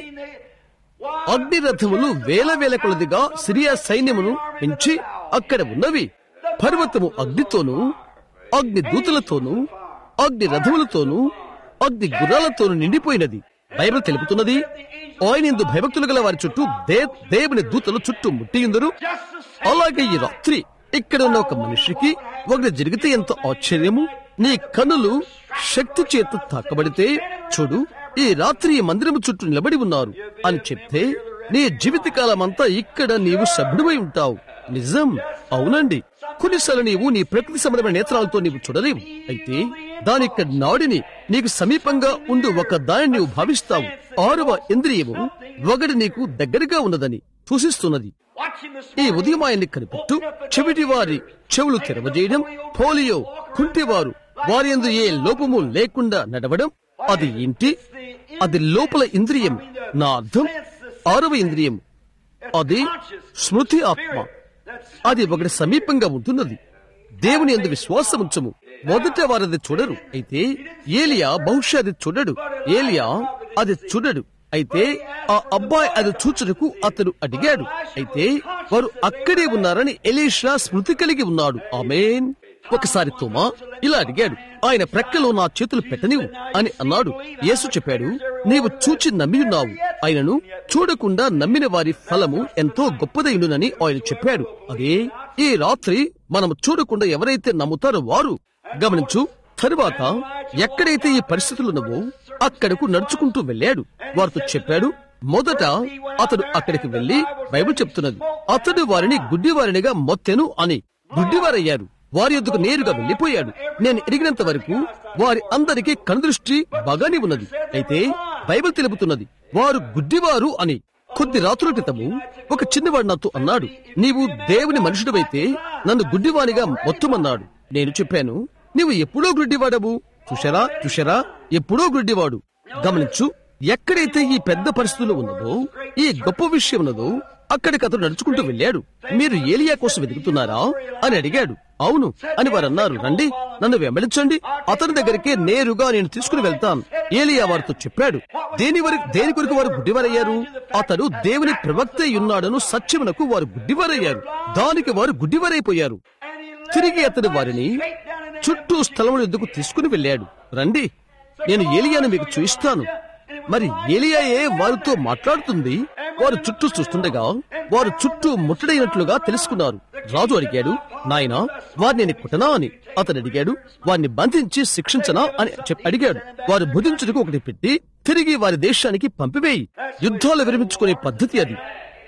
why అగ్ని రథములు వేల వేల కొలదిగా సిరియా సైన్యమును పెంచి అక్కడ ఉన్నవి పర్వతము అగ్నితోనూ అగ్ని దూతలతోనూ అగ్ని రథములతోనూ అగ్ని గుర్రాలతోనూ నిండిపోయినది బైబిల్ తెలుపుతున్నది ఆయన ఇందు భయభక్తులు గల వారి చుట్టూ దే దేవుని దూతలు చుట్టూ ముట్టియుందరు just the same అలాగే ఈ రాత్రి ఇక్కడ ఉన్న ఒక మనిషికి ఒకటి జరిగితే ఎంత ఆశ్చర్యము నీ కన్నులు శక్తి చేత తాకబడితే చూడు ఈ రాత్రి ఈ మందిరము చుట్టూ నిలబడి ఉన్నారు అని చెప్తే నీ జీవితకాలం అంతా ఇక్కడ నీవు సభ్యుడివై ఉంటావు నిజం అవునండి కొన్నిసార్లు నీవు నీ ప్రకృతి సంబంధమైన నేత్రాలతో నీవు చూడలేవు అయితే దాని యొక్క నాడిని నీకు సమీపంగా ఉండు ఒక దానిని నీవు భావిస్తావు ఆరవ ఇంద్రియము ఒకటి నీకు దగ్గరగా ఉన్నదని సూచిస్తున్నది watch him this ఈ morning. ఉదయం ఆయన్ని కనిపెట్టు చెవిటి వారి చెవులు తెరవజేయడం పోలియో కుంటివారు వారి యందు ఏ లోపము లేకుండా నడవడం అది ఏంటి అది లోపల ఇంద్రియం నా అర్థం ఆరవ ఇంద్రియం అది స్మృతి ఆత్మ అది ఒకటి సమీపంగా ఉంటున్నది దేవుని ఎందు విశ్వాసం ఉంచము మొదట వారది చూడరు అయితే ఏలియా బహుశా అది చూడడు ఏలియా అది చూడడు అయితే ఆ అబ్బాయి అది చూచుటకు అతడు అడిగాడు అయితే వారు అక్కడే ఉన్నారని ఎలీషా స్మృతి కలిగి ఉన్నాడు ఆమెన్ ఒకసారి తోమా ఇలా అడిగాడు ఆయన ప్రక్కలో నా చేతులు పెట్టనివు అని అన్నాడు యేసు చెప్పాడు నీవు చూచి నమ్మి ఉన్నావు ఆయనను చూడకుండా నమ్మిన వారి ఫలము ఎంతో గొప్పదైండునని ఆయన చెప్పాడు అదే ఈ రాత్రి మనం చూడకుండా ఎవరైతే నమ్ముతారో వారు గమనించు తరువాత ఎక్కడైతే ఈ పరిస్థితులు ఉన్నవో అక్కడకు నడుచుకుంటూ వెళ్ళాడు వారితో చెప్పాడు మొదట అతడు అక్కడికి వెళ్లి బైబిల్ చెప్తున్నది అతడు వారిని గుడ్డివారినిగా మొత్తెను అని గుడ్డివారయ్యారు వారి యొద్దకు నేరుగా వెళ్లిపోయాడు నేను ఎరిగినంత వరకు వారి అందరికీ కనుదృష్టి బాగానే ఉన్నది అయితే బైబిల్ తెలుపుతున్నది వారు గుడ్డివారు అని కొద్ది రాత్రుల క్రితము ఒక చిన్నవాడు నాతో అన్నాడు నీవు దేవుని మనుషుడివైతే నన్ను గుడ్డివానిగా మొత్తమన్నాడు నేను చెప్పాను నీవు ఎప్పుడో గుడ్డివాడవు చూశారా చూశారా ఎప్పుడో గుడ్డివాడు గమనించు ఎక్కడైతే ఈ పెద్ద పరిస్థితులు ఉన్నదో ఈ గొప్ప విషయం ఉన్నదో అక్కడికి అతను నడుచుకుంటూ వెళ్ళాడు మీరు ఏలియా కోసం వెతుకుతున్నారా అని అడిగాడు అవును అని వారు అన్నారు రండి నన్ను వెంబడించండి అతని దగ్గరికి నేరుగా నేను తీసుకుని వెళ్తాను ఏలియా వారితో చెప్పాడు దేని వరకు దేని కొరకు వారు గుడ్డివారయ్యారు అతడు దేవుని ప్రవక్త అయి ఉన్నాడను సత్యమునకు వారు గుడ్డివారయ్యారు దానికి వారు గుడ్డివారైపోయారు తిరిగి అతడు వారిని చుట్టూ స్థలముల ఎందుకు తీసుకుని వెళ్ళాడు రండి నేను ఏలియాను మీకు చూయిస్తాను మరి ఏలియాయే వారితో మాట్లాడుతుంది వారు చుట్టూ చూస్తుండగా వారు చుట్టూ ముట్టడైనట్లుగా తెలుసుకున్నారు రాజు అడిగాడు నాయన వారిని నేను కుట్టనా అని అతను అడిగాడు వారిని బంధించి శిక్షించనా అని చెప్పి అడిగాడు వారు భుజించుటకు ఒకటి పెట్టి తిరిగి వారి దేశానికి పంపివేయి యుద్ధాలు విరమించుకునే పద్ధతి అది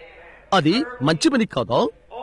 అది మంచి పని కాదా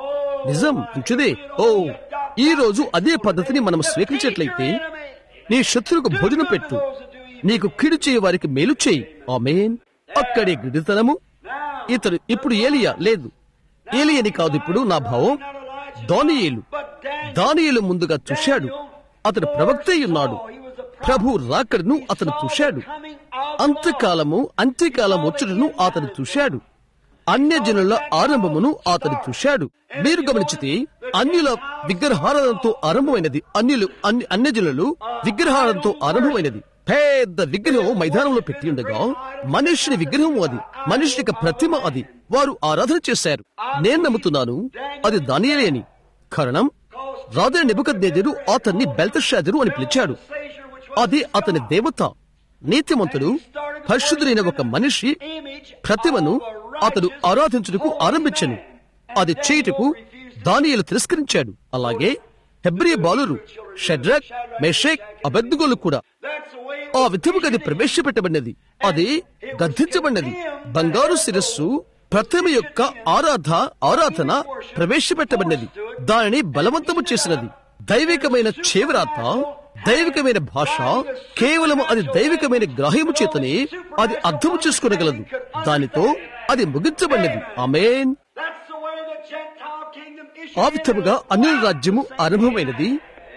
నిజం మంచిదే ఓ ఈ రోజు అదే పద్ధతిని మనం స్వీకరించినట్లయితే నీ శత్రువుకు భోజనం పెట్టు నీకు కీడు చేయ వారికి మేలు చేయి ఆమేన్ అక్కడే గుడితనము ఇతడు ఇప్పుడు ఏలియా లేదు ఏలియని కాదు ఇప్పుడు నా భావం దానియేలు దానియేలు ముందుగా చూశాడు అతడు ప్రవక్త అయి ఉన్నాడు ప్రభు రాకడను అతను చూశాడు అంత్యకాలము అంత్యకాలం వచ్చుడును అతను చూశాడు అన్యజనుల ఆరంభమును అతడు చూశాడు మీరు గమనించితే అన్యుల విగ్రహారాధనతో ఆరంభమైనది అన్యులు అన్ని అన్యజనులు విగ్రహారంతో ఆరంభమైనది పెద్ద విగ్రహం మైదానంలో పెట్టి ఉండగా మనుష్యుని విగ్రహం అది మనుషుని యొక్క ప్రతిమ అది వారు ఆరాధన చేశారు నేను నమ్ముతున్నాను అది దానియలే అని కారణం రాజు నెబుకద్నేజరు అతన్ని బెల్తషాజరు అని పిలిచాడు అది అతని దేవత నీతిమంతుడు పరిశుద్ధులైన ఒక మనిషి ప్రతిమను అతడు ఆరాధించుటకు ఆరంభించను అది చేయుటకు దానియలు తిరస్కరించాడు అలాగే హెబ్రియ బాలురు షడ్రక్ మెషేక్ అబెద్దుగోలు కూడా ఆ విధముగా అది ప్రవేశపెట్టబడినది అది గద్దించబడినది బంగారు శిరస్సు ప్రతిమ యొక్క ఆరాధ ఆరాధన ప్రవేశపెట్టబడినది దానిని బలవంతము చేసినది దైవికమైన చేవరాత దైవికమైన భాష కేవలం అది దైవికమైన గ్రాహ్యము చేతనే అది అర్థము చేసుకునగలదు దానితో అది ముగించబడినది amen That's the way the Gentile kingdom issued. ఆ విధముగా అన్య రాజ్యము ఆరంభమైనది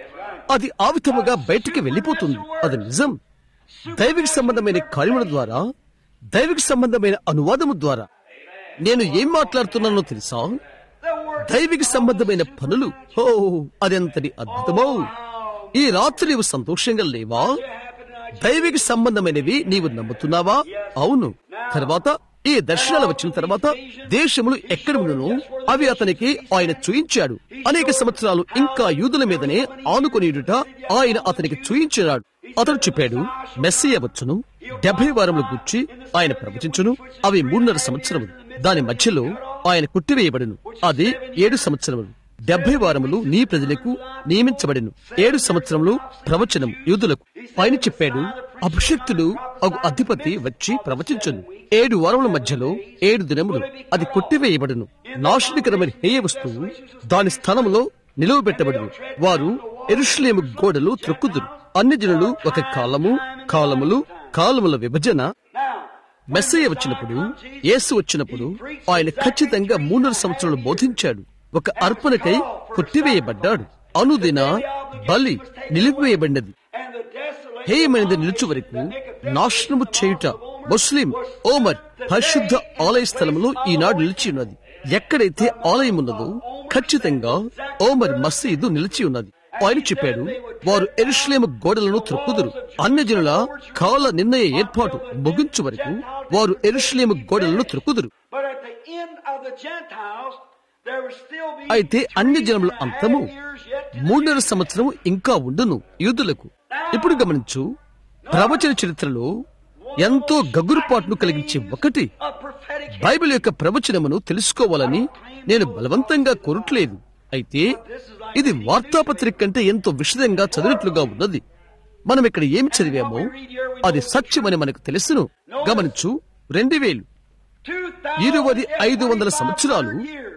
అది ఆ విధముగా బయటికి వెళ్ళిపోతుంది అది నిజం దైవిక సంబంధమైన కార్యముల ద్వారా దైవిక సంబంధమైన అనువాదము ద్వారా నేను ఏం మాట్లాడుతున్నానో తెలుసా The word దైవిక సంబంధమైన పనులు ఓ అదెంతటి అద్భుతమో ఈ రాత్రి నీవు సంతోషంగా లేవా దైవిక సంబంధమైనవి నీవు నమ్ముతున్నావా అవును తర్వాత ఈ దర్శనాలు వచ్చిన తర్వాత దేశములు ఎక్కడ ఉండును అవి అతనికి ఆయన చూయించాడు అనేక సంవత్సరాలు ఇంకా యూదుల మీదనే ఆనుకొనియుడుట ఆయన అతనికి చూయించాడు అతడు చెప్పాడు మెస్సియ వచ్చును డెబ్బై వారములు గుర్చి ఆయన ప్రవచించును అవి మూడున్నర సంవత్సరములు దాని మధ్యలో ఆయన కుట్టివేయబడును అది ఏడు సంవత్సరములు డెబ్బై వారములు నీ ప్రజలకు నియమించబడిను ఏడు సంవత్సరములు ప్రవచనం యూదులకు పైన చెప్పాడు అభిషక్తుడు ఒక అధిపతి వచ్చి ప్రవచించును ఏడు వారముల మధ్యలో ఏడు దినములు అది కొట్టివేయబడును నాశనికరమైన హేయ వస్తువు దాని స్థానంలో నిలువబెట్టబడును వారు ఎరుషులేము గోడలు త్రొక్కుదురు అన్ని జనులు ఒక కాలము కాలములు కాలముల విభజన now. మెస్సయ్య వచ్చినప్పుడు యేసు వచ్చినప్పుడు ఆయన ఖచ్చితంగా మూడున్నర సంవత్సరాలు బోధించాడు ఒక అర్పణకై కొట్టివేయబడ్డాడు అనుదిన బలి నిలిపివేయబడినది And the desolation హేయమైనది నిలుచు వరకు నాశనము చేయుట ముస్లిం ఓమర్ పరిశుద్ధ ఆలయ స్థలంలో ఈనాడు నిలిచి ఉన్నది ఎక్కడైతే ఆలయం ఉన్నదో ఖచ్చితంగా ఓమర్ మసీదు నిలిచి ఉన్నది ఆయన చెప్పాడు వారు ఎరుషులేము గోడలను త్రొక్కుదురు అన్ని జనుల కాల నిర్ణయ ఏర్పాటు ముగించు వరకు వారు ఎరుషులేము గోడలను త్రొక్కుదురు But at the end of the Gentiles, there will still be అయితే అన్ని జనముల అంతము three years yet to మూడున్నర సంవత్సరం ఇంకా ఉండును యూదులకు ఇప్పుడు గమనించు ప్రవచన చరిత్రలో ఎంతో గగురుపాటును కలిగించే ఒకటి a prophetic బైబిల్ యొక్క ప్రవచనమును తెలుసుకోవాలని నేను బలవంతంగా కోరట్లేదు అయితే ఇది వార్తాపత్రిక కంటే ఎంతో విషదంగా చదివినట్లుగా ఉన్నది మనం ఇక్కడ ఏమి చదివామో అది సత్యమని మనకు తెలుసును గమనించు రెండు వేలు ఇరవై ఐదు వందల సంవత్సరాలు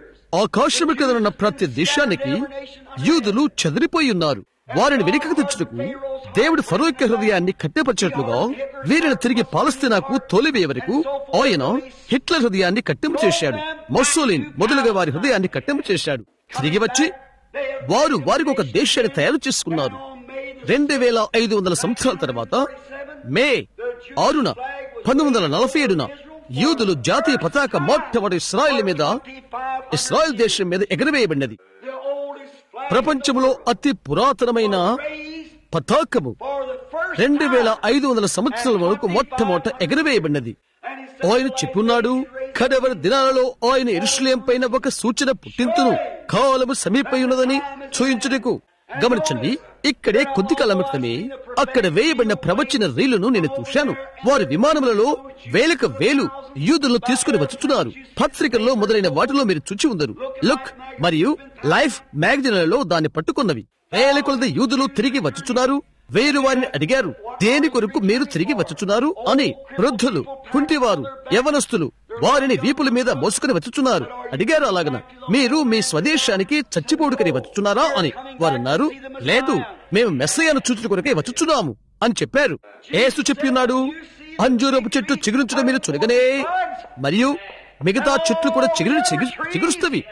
ఆకాశము కింద ఉన్న ప్రతి దేశానికి యూదులు చెదిరిపోయి ఉన్నారు వారిని వెనుకకు తెచ్చుటకు దేవుడు ఫరో యొక్క హృదయాన్ని కట్టెపరిచినట్లుగా వీరిని తిరిగి పాలస్తీనాకు తోలివే వరకు ఆయన హిట్లర్ హృదయాన్ని కట్టింపు చేశాడు మొస్సోలిన్ మొదలుగా వారి హృదయాన్ని కట్టింపు చేశాడు తిరిగి వచ్చి వారు వారికి ఒక దేశాన్ని తయారు చేసుకున్నారు రెండు వేల ఐదు వందల సంవత్సరాల తర్వాత మే ఆరున పంతొమ్మిది వందల నలభై ఏడున యూదులు జాతీయ పతాక మొట్టమొదటి ఇస్రాయల్ మీద ఇస్రాయల్ దేశం మీద ఎగరవేయబడినది the oldest flag ప్రపంచంలో అతి పురాతనమైన raised పతాకము for the first రెండు వేల time. ఐదు వందల సంవత్సరాల వరకు మొట్టమొదట ఎగరవేయబడినది And he said, ఆయన చెప్పున్నాడు కడవరి దినాలలో ఆయన ఎరుషులేం పైన ఒక సూచన పుట్టింతును కాలము సమీపై ఉన్నదని చూయించుటకు గమనించండి ఇక్కడే కొద్ది కాలం క్రితమే అక్కడ వేయబడిన ప్రవచన రీలును నేను చూశాను వారి విమానములలో వేలకు వేలు యూదులను తీసుకుని వచ్చుచున్నారు పత్రికల్లో మొదలైన వాటిలో మీరు చూచి ఉందరు లుక్ మరియు లైఫ్ మ్యాగజైన్లలో దాన్ని పట్టుకున్నవి వేల కొలది యూదులు తిరిగి వచ్చుచున్నారు వేరు వారిని అడిగారు దేని కొరకు మీరు తిరిగి వచ్చుచున్నారు అని వృద్ధులు కుంటివారు యవనస్తులు వారిని వీపుల మీద మోసుకుని వచ్చుచున్నారు అడిగారు అలాగన మీరు మీ స్వదేశానికి చచ్చిపోడుకని వచ్చుచున్నారా అని వారన్నారు లేదు మేము మెస్సయ్యను చూచుట కొరకే వచ్చుచున్నాము అని చెప్పారు ఏసు చెప్పి ఉన్నాడు అంజూరపు చెట్టు చిగురించడం మీరు చురగనే మరియు మిగతా చెట్లు కూడా చిగురు చిగురుస్తవి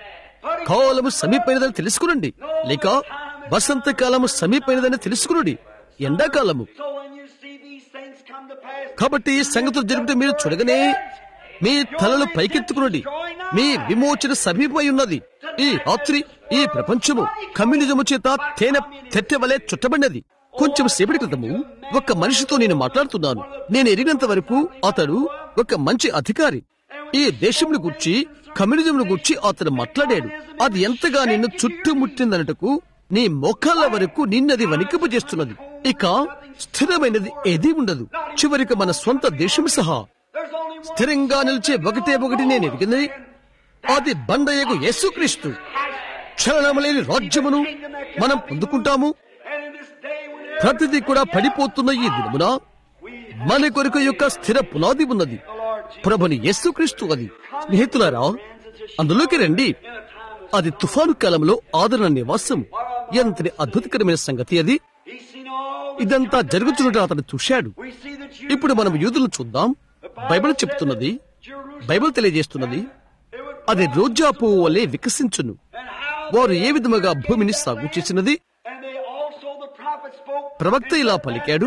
కాలము సమీపైనదని తెలుసుకునండి లేక వసంతకాలము సమీపైనదని తెలుసుకునుడి ఎండాకాలము So when you see these things come to pass, కాబట్టి ఈ సంగతులు జరుగుతూ మీరు చూడగానే మీ తలలు పైకెత్తుకునండి మీ విమోచన సమీపమై ఉన్నది ఈ రాత్రి ఈ ప్రపంచము కమ్యూనిజము చేత తేనె తెట్టె వలె చుట్టబడినది కొంచెం సేపటి క్రితము ఒక మనిషితో నేను మాట్లాడుతున్నాను నేను ఎరిగినంత వరకు అతడు ఒక మంచి అధికారి ఈ దేశంను గుర్చి కమ్యూనిజంను గుర్చి అతడు మాట్లాడాడు అది ఎంతగా నిన్ను చుట్టుముట్టిందనటకు నీ మోకాళ్ళ వరకు నిన్నది వణికింపు చేస్తున్నది ఇక స్థిరమైనది ఏదీ ఉండదు చివరికి మన స్వంత దేశం సహా there's only one స్థిరంగా నిలిచే ఒకటే ఒకటి నేను ఎరిగింది అది బండయ్యకు యేసుక్రీస్తు చలనము లేని రాజ్యమును మనం పొందుకుంటాము and in this day when ప్రతిదీ కూడా పడిపోతున్న ఈ దినమున మన కొరకు యొక్క స్థిర పునాది ఉన్నది ప్రభుని యేసుక్రీస్తు అది స్నేహితులారా అందులోకి రండి అది తుఫాను కాలంలో ఆదరణ నివాసం ఎంతటి అద్భుతకరమైన సంగతి అది He's seen all the ఇదంతా జరుగుతున్నట్టు అతను చూశాడు We see the Jews. ఇప్పుడు మనం యూదులను చూద్దాం బైబిల్ చెప్తున్నది బైబిల్ తెలియజేస్తున్నది It would అది రోజా పువ్వు వలె వికసించును and how వారు ఏ విధముగా భూమిని సాగు చేసినది and they also the prophet spoke ప్రవక్త ఇలా పలికాడు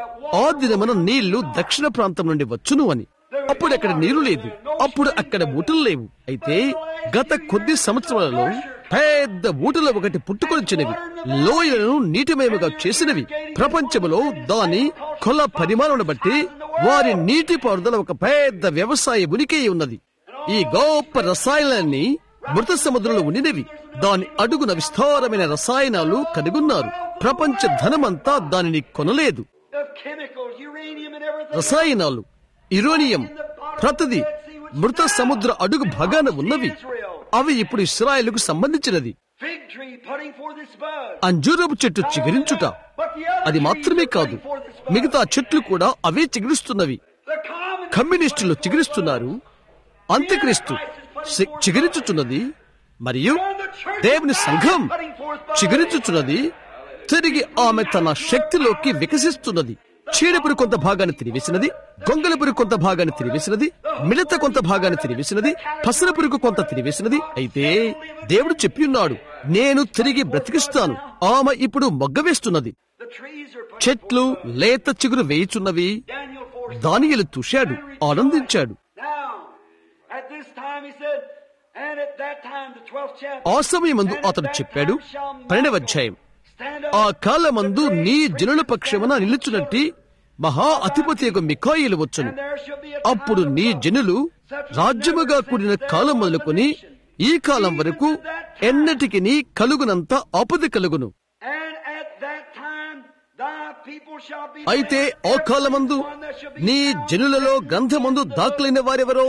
ఆ దినమున నీళ్లు దక్షిణ ప్రాంతం నుండి వచ్చును అని అప్పుడు అక్కడ నీరు లేదు అప్పుడు అక్కడ ఊటలు లేవు అయితే గత కొద్ది సంవత్సరాలలో పెద్ద ఊటలు ఒకటి పుట్టుకొచ్చినవి లోయలను నీటిమయముగా చేసినవి ప్రపంచములో దాని కొల పరిమాణం బట్టి వారి నీటి పారుదల ఒక పెద్ద వ్యవసాయ ఉనికి ఉన్నది ఈ గొప్ప రసాయనాన్ని మృత సముద్రంలో ఉండినవి దాని అడుగున విస్తారమైన రసాయనాలు కనుగొన్నారు ప్రపంచ ధనమంతా దానిని కొనలేదు of chemicals, uranium and everything. రసాయనాలు ఇరోనియం ప్రతిది మృత సముద్ర అడుగు భాగాన ఉన్నవి అవి ఇప్పుడు ఇస్రాయేలుకు సంబంధించినది Fig tree putting forth its bud. అంజూరపు చెట్టు చిగురించుట But the other అది trees మాత్రమే are కాదు putting forth its bud. మిగతా చెట్లు కూడా అవే చిగురిస్తున్నవి The common కమ్యూనిస్టులు చిగురిస్తున్నారు అంత్యక్రీస్తు చి- చిగురించుచున్నది మరియు దేవుని సంఘం చిగురించుచున్నది తిరిగి ఆమె తన శక్తిలోకి వికసిస్తున్నది చీడపురి కొంత భాగాన్ని తిరివేసినది గొంగలపురి కొంత భాగాన్ని తిరివేసినది మిడత కొంత భాగాన్ని తిరివేసినది పసరపురికి కొంత తిరివేసినది అయితే దేవుడు చెప్పి ఉన్నాడు నేను తిరిగి బ్రతికిస్తాను ఆమె ఇప్పుడు మొగ్గ వేస్తున్నది the trees are putting చెట్లు లేత చిగురు వేయుచున్నవి Daniel 4 దానియలు చూశాడు ఆనందించాడు Now, at this time he said, and at that time, the 12th chapter, ఆ సమయమందు and at అతడు that చెప్పాడు time shall పన్నెండవ Michael అధ్యాయం stand ఆ up కాలమందు the great నీ prince జనుల of పక్షమున the నిలుచునట్టి మహా అధిపతి యొక్క మికాయిలు వచ్చును And there shall be a అప్పుడు time నీ of జనులు రాజ్యముగా కూడిన కాలం మొదలుకొని ఈ కాలం వరకు ఎన్నటికి నీ కలుగునంత ఆపద కలుగును And at that time, thy people shall be అయితే led, ఆ కాలమందు every one that shall be నీ found జనులలో written గ్రంథమందు in the దాఖలైన వారెవరో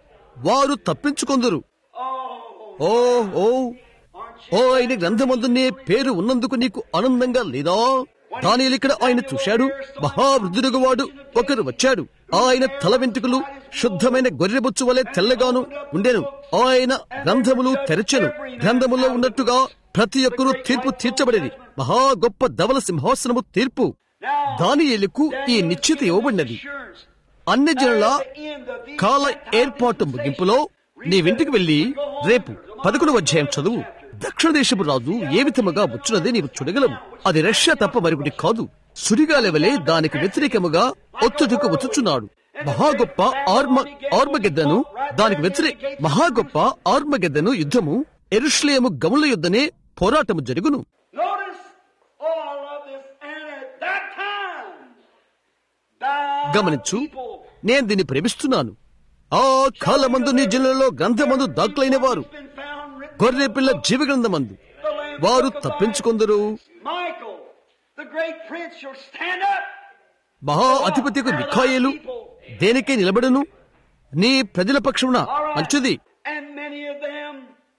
వారు తప్పించుకొందురు Oh, oh oh aren't oh you? ఆయన గ్రంథమందు నీ పేరు ఉన్నందుకు నీకు ఆనందంగా లేదా దానియేలు ఇక్కడ ఆయన చూశాడు మహావృద్ధుడుగు వాడు ఒకరు వచ్చాడు ఆయన తల వెంట్రుకలు శుద్ధమైన గొర్రెబొచ్చు వలె తెల్లగాను ఉండెను ఆయన గ్రంథములు తెరచెను గ్రంథములో ఉన్నట్టుగా ప్రతి ఒక్కరూ తీర్పు తీర్చబడేది మహా గొప్ప ధవల సింహాసనము తీర్పు Now, దానియేలుకు ఈ నిశ్చిత ఇవ్వబడినది assurance. అన్ని జనుల At the end of these కాల set time ఏర్పాటు ముగింపులో నీ వెంటికి వెళ్లి రేపు పదకొండవ అధ్యాయం చదువు దక్షిణ దేశపు రాజు ఏ విధముగా వచ్చినది నీవు చూడగలవు అది రష్యా తప్ప మరొకటి కాదు సుడిగాలి వలె దానికి వ్యతిరేకముగా ఒత్తుటకు వచ్చుచున్నాడు మహా గొప్ప ఆర్మ ఆర్మగెద్దను దానికి వ్యతిరేక మహా గొప్ప ఆర్మగెద్దను యుద్ధము ఎరుష్లేము గముల యుద్ధనే పోరాటము జరుగును Notice, oh, I love this. And at that time, thy గమనించు people నేను దీన్ని ప్రేమిస్తున్నాను ఆ కాలమందు నీ జిల్లాలో గ్రంథమందు దాఖలైన వారు been found written గొర్రె పిల్ల జీవగ్రంథమందు the Lamb's వారు Book of తప్పించుకొందరు Life. Michael, the great prince, shall stand up. మహా అధిపతికు మిఖాయేలు దేనికై నిలబడును నీ ప్రజల పక్షమున All right. మంచిది And many of them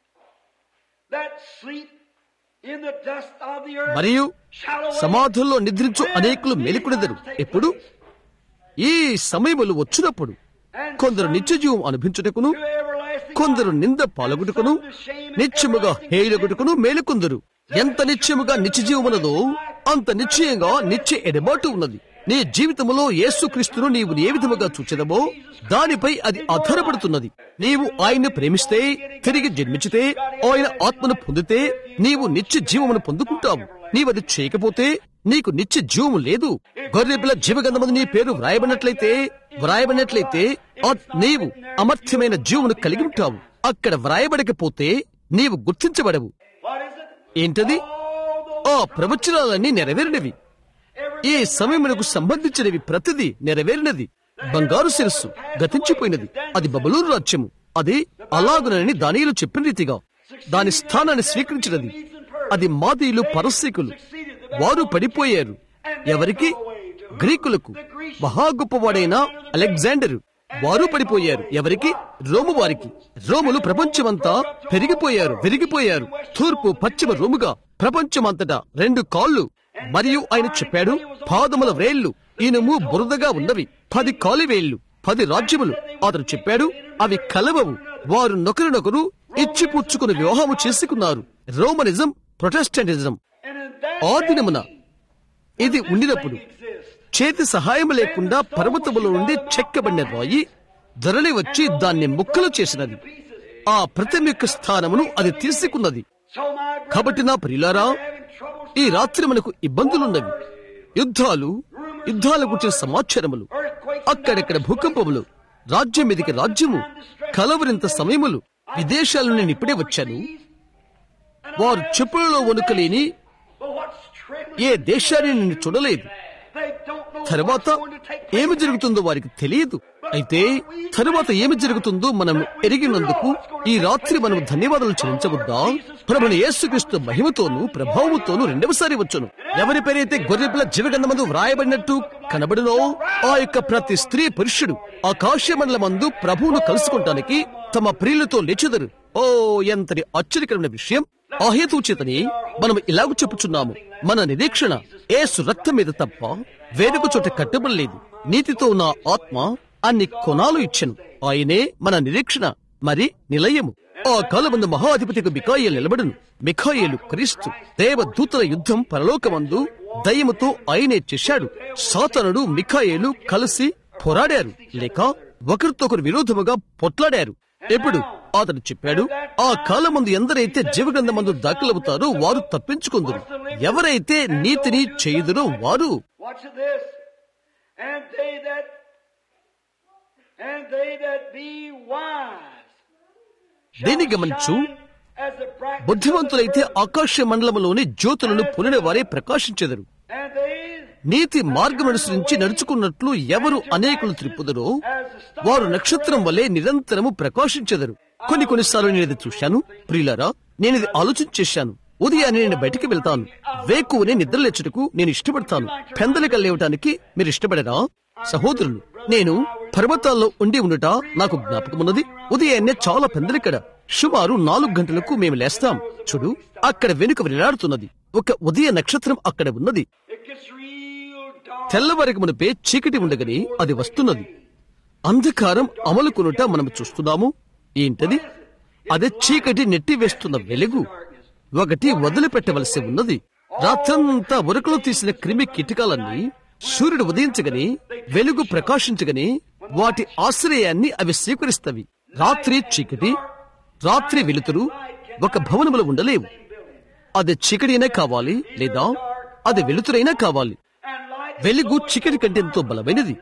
that sleep in the dust of the earth మరియు shall awake. సమాధుల్లో నిద్రించు అనేకులు మేలుకొనెదరు ఎప్పుడు ఈ సమయములు వచ్చినప్పుడు And కొందరు some నిత్య జీవం అనుభవించుటకును to everlasting కొందరు life. నింద పాల్గొట్టుకును నిత్యముగా హేయులగుటకును మేలుకొందరు ఎంత నిత్యముగా నిత్య జీవమున్నదో అంత నిశ్చయంగా నిత్య ఎడబాటు ఉన్నది నీ జీవితములో యేసుక్రీస్తును నీవు ఏ విధముగా చూచెదమో దానిపై అది ఆధారపడుతున్నది నీవు ఆయన్ని ప్రేమిస్తే తిరిగి జన్మించితే ఆయన ఆత్మను పొందితే నీవు నిత్య జీవమును పొందుకుంటావు నీవది చేయకపోతే నీకు నిత్య జీవము లేదు గొర్రెపిల్ల జీవగంధమందు నీ పేరు వ్రాయబడినట్లయితే వ్రాయబడినట్లయితే ఆ- నీవు అమర్థ్యమైన జీవమును కలిగి ఉంటావు అక్కడ వ్రాయబడకపోతే నీవు గుర్తించబడవు What is it? ఏంటది All those ఆ ప్రవచనాలన్నీ నెరవేరినవి every ఈ సమయమునకు సంబంధించినవి ప్రతిదీ నెరవేరినది బంగారు శిరస్సు గతించిపోయినది అది బబులూరు రాజ్యము అది అలాగునని దానియులు చెప్పిన రీతిగా దాని స్థానాన్ని స్వీకరించినది అది మాదీయులు పరశీకులు వారు పడిపోయారు ఎవరికి గ్రీకులకు మహా గొప్పవాడైన అలెగ్జాండరు వారు పడిపోయారు ఎవరికి రోము వారికి రోములు ప్రపంచమంతా పెరిగిపోయారు విరిగిపోయారు తూర్పు పశ్చిమ రోముగా ప్రపంచమంతటా రెండు కాళ్ళు మరియు ఆయన చెప్పాడు పాదముల వ్రేళ్లు ఇనుము బురదగా ఉన్నవి పది కాలివేళ్లు పది రాజ్యములు అతను చెప్పాడు అవి కలవవు వారు నొకరినొకరు ఇచ్చిపుచ్చుకుని వివాహము చేసుకున్నారు Romanism Protestantism And in that ఆ దినమున ఇది ఉండినప్పుడు exists. చేతి సహాయం లేకుండా పర్వతముల నుండి చెక్కబడిన రాయి ధరలి వచ్చి దాన్ని ముక్కలు చేసినది ఆ ప్రతిమ యొక్క స్థానమును అది తీసుకున్నది So my brother, కాబట్టి నా ప్రియులారా having troubles, ఈ రాత్రి మనకు ఇబ్బందులున్నవి యుద్ధాలు యుద్ధాల గురించిన సమాచారములు అక్కడక్కడ భూకంపములు రాజ్యం మీదికి రాజ్యము కలవరింత సమయములు విదేశాల నుండి నేను ఇప్పుడే వచ్చాను వారు చెప్పులలో వణుకలేని but what's trembling? ఏ దేశాన్ని నేను చూడలేదు They don't know తర్వాత what's going to take place. ఏమి జరుగుతుందో వారికి తెలియదు అయితే తరువాత ఏమి జరుగుతుందో మనం ఎరిగినందుకు ఈ రాత్రి మనం ధన్యవాదాలు చెల్లించవద్దా ప్రభుని యేసుక్రీస్తు మహిమతోను ప్రభావముతోను రెండవసారి వచ్చును ఎవరి పేరైతే గొర్రెపిల్ల జీవగంధమందు వ్రాయబడినట్టు కనబడినో ఆ యొక్క ప్రతి స్త్రీ పురుషుడు ఆకాశ మండలమందు ప్రభువును కలుసుకుంటానికి తమ ప్రియులతో లేచెదరు ఓ ఎంతటి ఆశ్చర్యకరమైన విషయం ఆ హేతుచేతని మనం ఇలాగ చెప్పుచున్నాము మన నిరీక్షణ ఏసు రక్తం మీద తప్ప వేరొక చోట కట్టబడలేదు నీతితో ఉన్న ఆత్మ అన్ని కొనాలు ఇచ్చెను ఆయనే మన నిరీక్షణ మరి నిలయము ఆ కాలమందు మహాధిపతికి మికాయేలు నిలబడును మికాయేలు క్రీస్తు దేవదూతల యుద్ధం పరలోకమందు దయ్యముతో ఆయనే చేశాడు సాతనుడు మికాయేలు కలిసి పోరాడారు లేక ఒకరితొకరు విరోధముగా పొట్లాడారు ఎప్పుడు అతను చెప్పాడు ఆ కాలమందు ఎందరైతే జీవగ్రంథమందు దాఖలవుతారో వారు తప్పించుకుందరు ఎవరైతే నీతిని చేయుదురో వారు Watch this. And they that and they that be wise దీన్ని గమనించు shine as the brightness బుద్ధివంతులైతే ఆకాశ మండలములోని జ్యోతులను పులిన వారే ప్రకాశించెదరు and they నీతి మార్గం అనుసరించి నడుచుకున్నట్లు ఎవరు అనేకులు త్రిప్పుదరో వారు నక్షత్రం వలె నిరంతరము ప్రకాశించెదరు కొన్ని కొన్నిసార్లు నేను ఇది చూశాను ప్రియులారా నేను ఇది ఆలోచన చేశాను ఉదయాన్నే నేను బయటికి వెళ్తాను వేకువనే నిద్రలేచుటకు నేను ఇష్టపడతాను పెందలిక లేవటానికి మీరు ఇష్టపడరా సహోదరులు నేను పర్వతాల్లో ఉండి ఉండుట నాకు జ్ఞాపకమున్నది ఉదయాన్నే చాలా పెందలికడ సుమారు నాలుగు గంటలకు మేము లేస్తాం చూడు అక్కడ వెనుక వేలాడుతున్నది ఒక ఉదయ నక్షత్రం అక్కడ ఉన్నది it gets real dark. తెల్లవారికి మునిపే చీకటి ఉండగని అది వస్తున్నది అంధకారం అమలుకొనుట మనం చూస్తున్నాము ఏంటది అదే చీకటి నెట్టివేస్తున్న వెలుగు ఒకటి వదిలిపెట్టవలసి ఉన్నది రాత్రంతా ఉరకలో తీసిన క్రిమి కీటకాలన్నీ సూర్యుడు ఉదయించగని వెలుగు ప్రకాశించగని వాటి ఆశ్రయాన్ని అవి స్వీకరిస్తవి రాత్రి చీకటి రాత్రి వెలుతురు ఒక భవనములో ఉండలేవు అది చీకటినే కావాలి లేదా అది వెలుతురైనా కావాలి And light వెలుగు చీకటి కంటే ఎంతో బలమైనది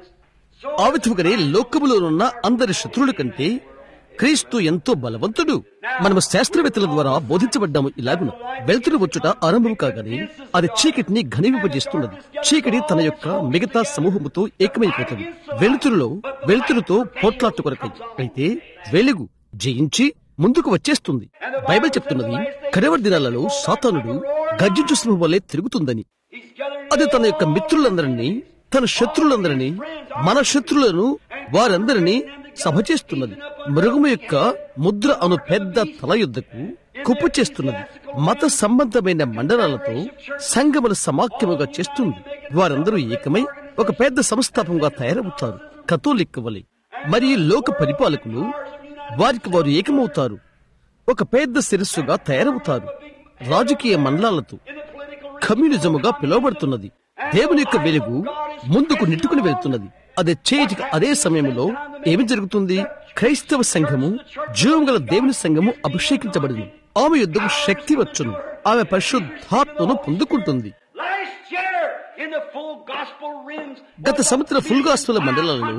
ఆ విధముగానే లోకములోనున్న అందరి శత్రువుల కంటే క్రీస్తు ఎంతో బలవంతుడు మనము శాస్త్రవేత్తల ద్వారా బోధించబడ్డాము ఇలాగున వెలుతురు వచ్చుట ఆరంభం కాగానే అది చీకటిని ఘనీవింపజేస్తున్నది చీకటి తన యొక్క మిగతా సమూహముతో ఏకమైపోతుంది వెలుతురులో వెలుతురుతో పోట్లాట్టు కొరకై అయితే వెలుగు జయించి ముందుకు వచ్చేస్తుంది బైబిల్ చెప్తున్నది కడవరి దినాలలో సాతానుడు గర్జించు సింహం వల్లే తిరుగుతుందని he's gathering అది తన యొక్క మిత్రులందరినీ తన శత్రులందరినీ మన శత్రులను వారందరినీ సభ చేస్తున్నది మృగము యొక్క ముద్ర అను పెద్ద తల యుద్ధకు కుప్పు చేస్తున్నది మత సంబంధమైన మండలాలతో సంగముల సమాఖ్యముగా చేస్తుంది వారందరూ ఏకమై ఒక పెద్ద సంస్థాపంగా తయారవుతారు కథోలిక్ వలె మరియు లోక పరిపాలకులు వారికి వారు ఏకమవుతారు ఒక పెద్ద శిరస్సుగా తయారవుతారు రాజకీయ మండలాలతో కమ్యూనిజముగా పిలువబడుతున్నది దేవుని యొక్క వెలుగు ముందుకు నెట్టుకుని వెళ్తున్నది అది చేతికి అదే సమయంలో ఏమి జరుగుతుంది క్రైస్తవ సంఘము జీవం గల దేవుని సంఘము అభిషేకించబడింది ఆమె యుద్ధకు శక్తి వచ్చును ఆమె పరిశుద్ధాత్మను పొందుకుంటుంది last year in the full gospel rims. గత సంవత్సర ఫుల్ గాస్పుల మండలాలలో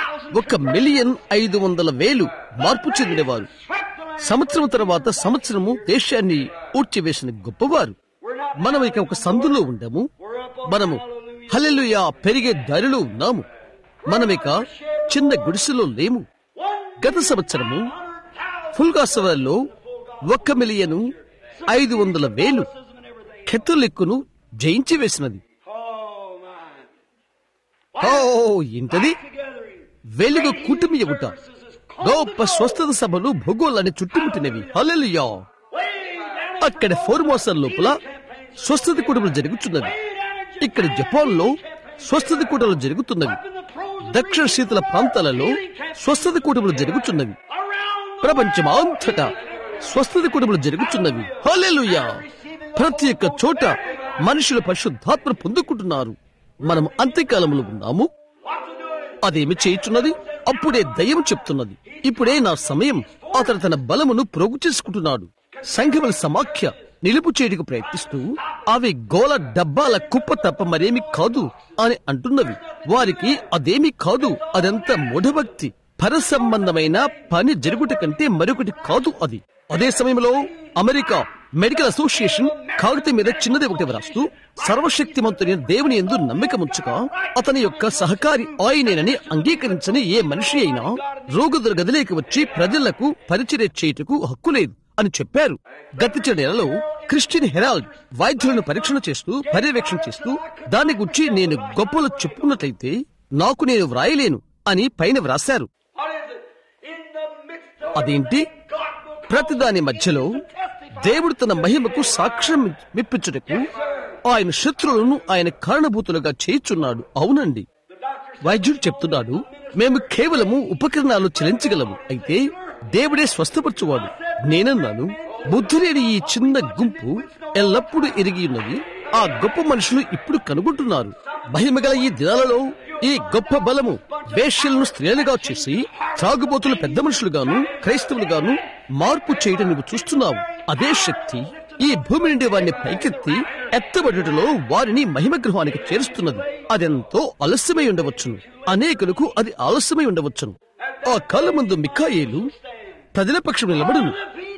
ఒక మిలియన్ ఐదు వందల వేలు మార్పు చెందినవారు సంవత్సరం తర్వాత సంవత్సరము దేశాన్ని ఊడ్చివేసిన గొప్పవారు మనం ఇక ఒక సందులో ఉండము మనము హల్లెలూయా పెరిగే దారిలో ఉన్నాము మనం ఇక చిన్న గుడిసెలో లేము గత సంవత్సరము ఫుల్ గాసవాల్లో ఒక్క మిలియను ఐదు వందల వేలు కెథలిక్కును జయించి వేసినది Oh my. ఓ ఇంతది వెలుగు కూటమి ఎగుట గొప్ప స్వస్థత సభలు భూగోళాన్ని చుట్టుముట్టినవి హల్లెలూయా అక్కడ ఫోర్మోసన్ లోపల స్వస్థత కుటుంబం జరుగుతున్నది ఇక్కడ జపాన్ లో స్వస్థత కూటములు జరుగుతున్నవి దక్షిణ శీతల ప్రాంతాలలో స్వస్థత కూటములు జరుగుతున్నవి ప్రపంచమంతటా స్వస్థత కూటములు జరుగుతున్నవి హల్లెలూయా ప్రతి ఒక్క చోట మనుషుల పరిశుద్ధాత్మ పొందుకుంటున్నారు మనం అంత్యకాలంలో ఉన్నాము అదేమి చేయుచున్నది అప్పుడే దయ్యం చెప్తున్నది ఇప్పుడే నా సమయం అతడు తన బలమును ప్రోగు చేసుకుంటున్నాడు సంఘముల సమాఖ్య నిలుపు చేయడానికి ప్రయత్నిస్తూ అవి గోల డబ్బాల కుప్ప తప్ప మరేమి కాదు అని అంటున్నవి వారికి అదేమి కాదు అదంతా మూఢభక్తి పరసంబంధమైన పని జరుగుట కంటే మరొకటి కాదు అది అదే సమయంలో అమెరికా మెడికల్ అసోసియేషన్ కాగితం మీద చిన్నది ఒకటి వ్రాస్తూ సర్వశక్తిమంతుని దేవుని ఎందు నమ్మికముంచుక అతని యొక్క సహకారి ఆయనేనని అంగీకరించని ఏ మనిషి అయినా రోగుదుల గదిలోకి వచ్చి ప్రజలకు పరిచర్య చేయుటకు హక్కు లేదు అని చెప్పారు గతించిన నెలలో క్రిస్టియన్ హెరాల్డ్ వైద్యులను పరీక్షణ చేస్తూ పర్యవేక్షణ చేస్తూ దాని గురించి నేను గొప్పలు చెప్పుకున్నట్లయితే నాకు నేను వ్రాయలేను అని పైన వ్రాశారు అదేంటి ప్రతిదాని మధ్యలో దేవుడు తన మహిమకు సాక్ష్యం మిప్పించుటకు ఆయన శత్రువులను ఆయన కారణభూతులుగా చేయుచున్నాడు అవునండి వైద్యుడు చెప్తున్నాడు మేము కేవలము ఉపకరణాలు చెల్లించగలము అయితే దేవుడే స్వస్థపరచువాడు నేనన్నాను బుద్ధి లేని ఈ చిన్న గుంపు ఎల్లప్పుడూ ఎరిగి ఉన్నది ఆ గొప్ప మనుషులు ఇప్పుడు కనుగొంటున్నారు మహిమగల ఈ దినాలలో ఈ గొప్ప బలము వేష్యలను స్త్రీలుగా చేసి త్రాగుబోతులు పెద్ద మనుషులుగాను క్రైస్తవులుగాను మార్పు చేయడం నువ్వు చూస్తున్నావు అదే శక్తి ఈ భూమి నుండి వారిని పైకెత్తి ఎత్తబడుటలో వారిని మహిమ గృహానికి చేరుస్తున్నది అదెంతో ఆలస్యమై ఉండవచ్చును అనేకులకు అది ఆలస్యమై ఉండవచ్చును ఆ కాల ముందు మికాయేలు ప్రజల పక్షం నిలబడును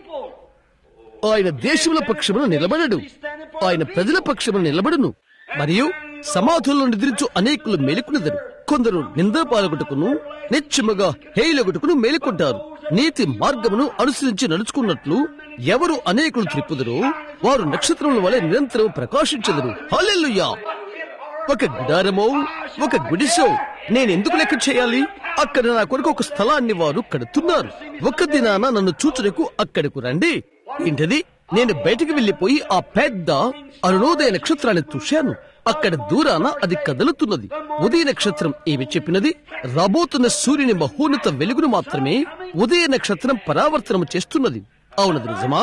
ఆయన దేశముల పక్షమున నిలబడడు ఆయన ప్రజల పక్షమున నిలబడును మరియు సమాధుల్లో నిద్రించు అనేకులు మేలుకునేదరు కొందరు నింద పాలగొట్టుకును నిత్యముగా హేయులగొట్టుకును మేలుకుంటారు నీతి మార్గమును అనుసరించి నడుచుకున్నట్లు ఎవరు అనేకులు త్రిప్పుదరో వారు నక్షత్రముల వలె నిరంతరం ప్రకాశించెదరు హల్లెలూయా ఒక గుడారమో ఒక గుడిసో నేనెందుకు లెక్క చేయాలి అక్కడ నా కొరకు ఒక స్థలాన్ని వారు కడుతున్నారు ఒక దినాన నన్ను చూచుటకు అక్కడకు రండి ఏంటది నేను బయటికి వెళ్లిపోయి ఆ పెద్ద అరుణోదయ నక్షత్రాన్ని చూశాను అక్కడ దూరాన అది కదులుతున్నది ఉదయ నక్షత్రం ఏమి చెప్పినది రాబోతున్న సూర్యుని మహోన్నత వెలుగును మాత్రమే ఉదయ నక్షత్రం పరావర్తనం చేస్తున్నది అవునది నిజమా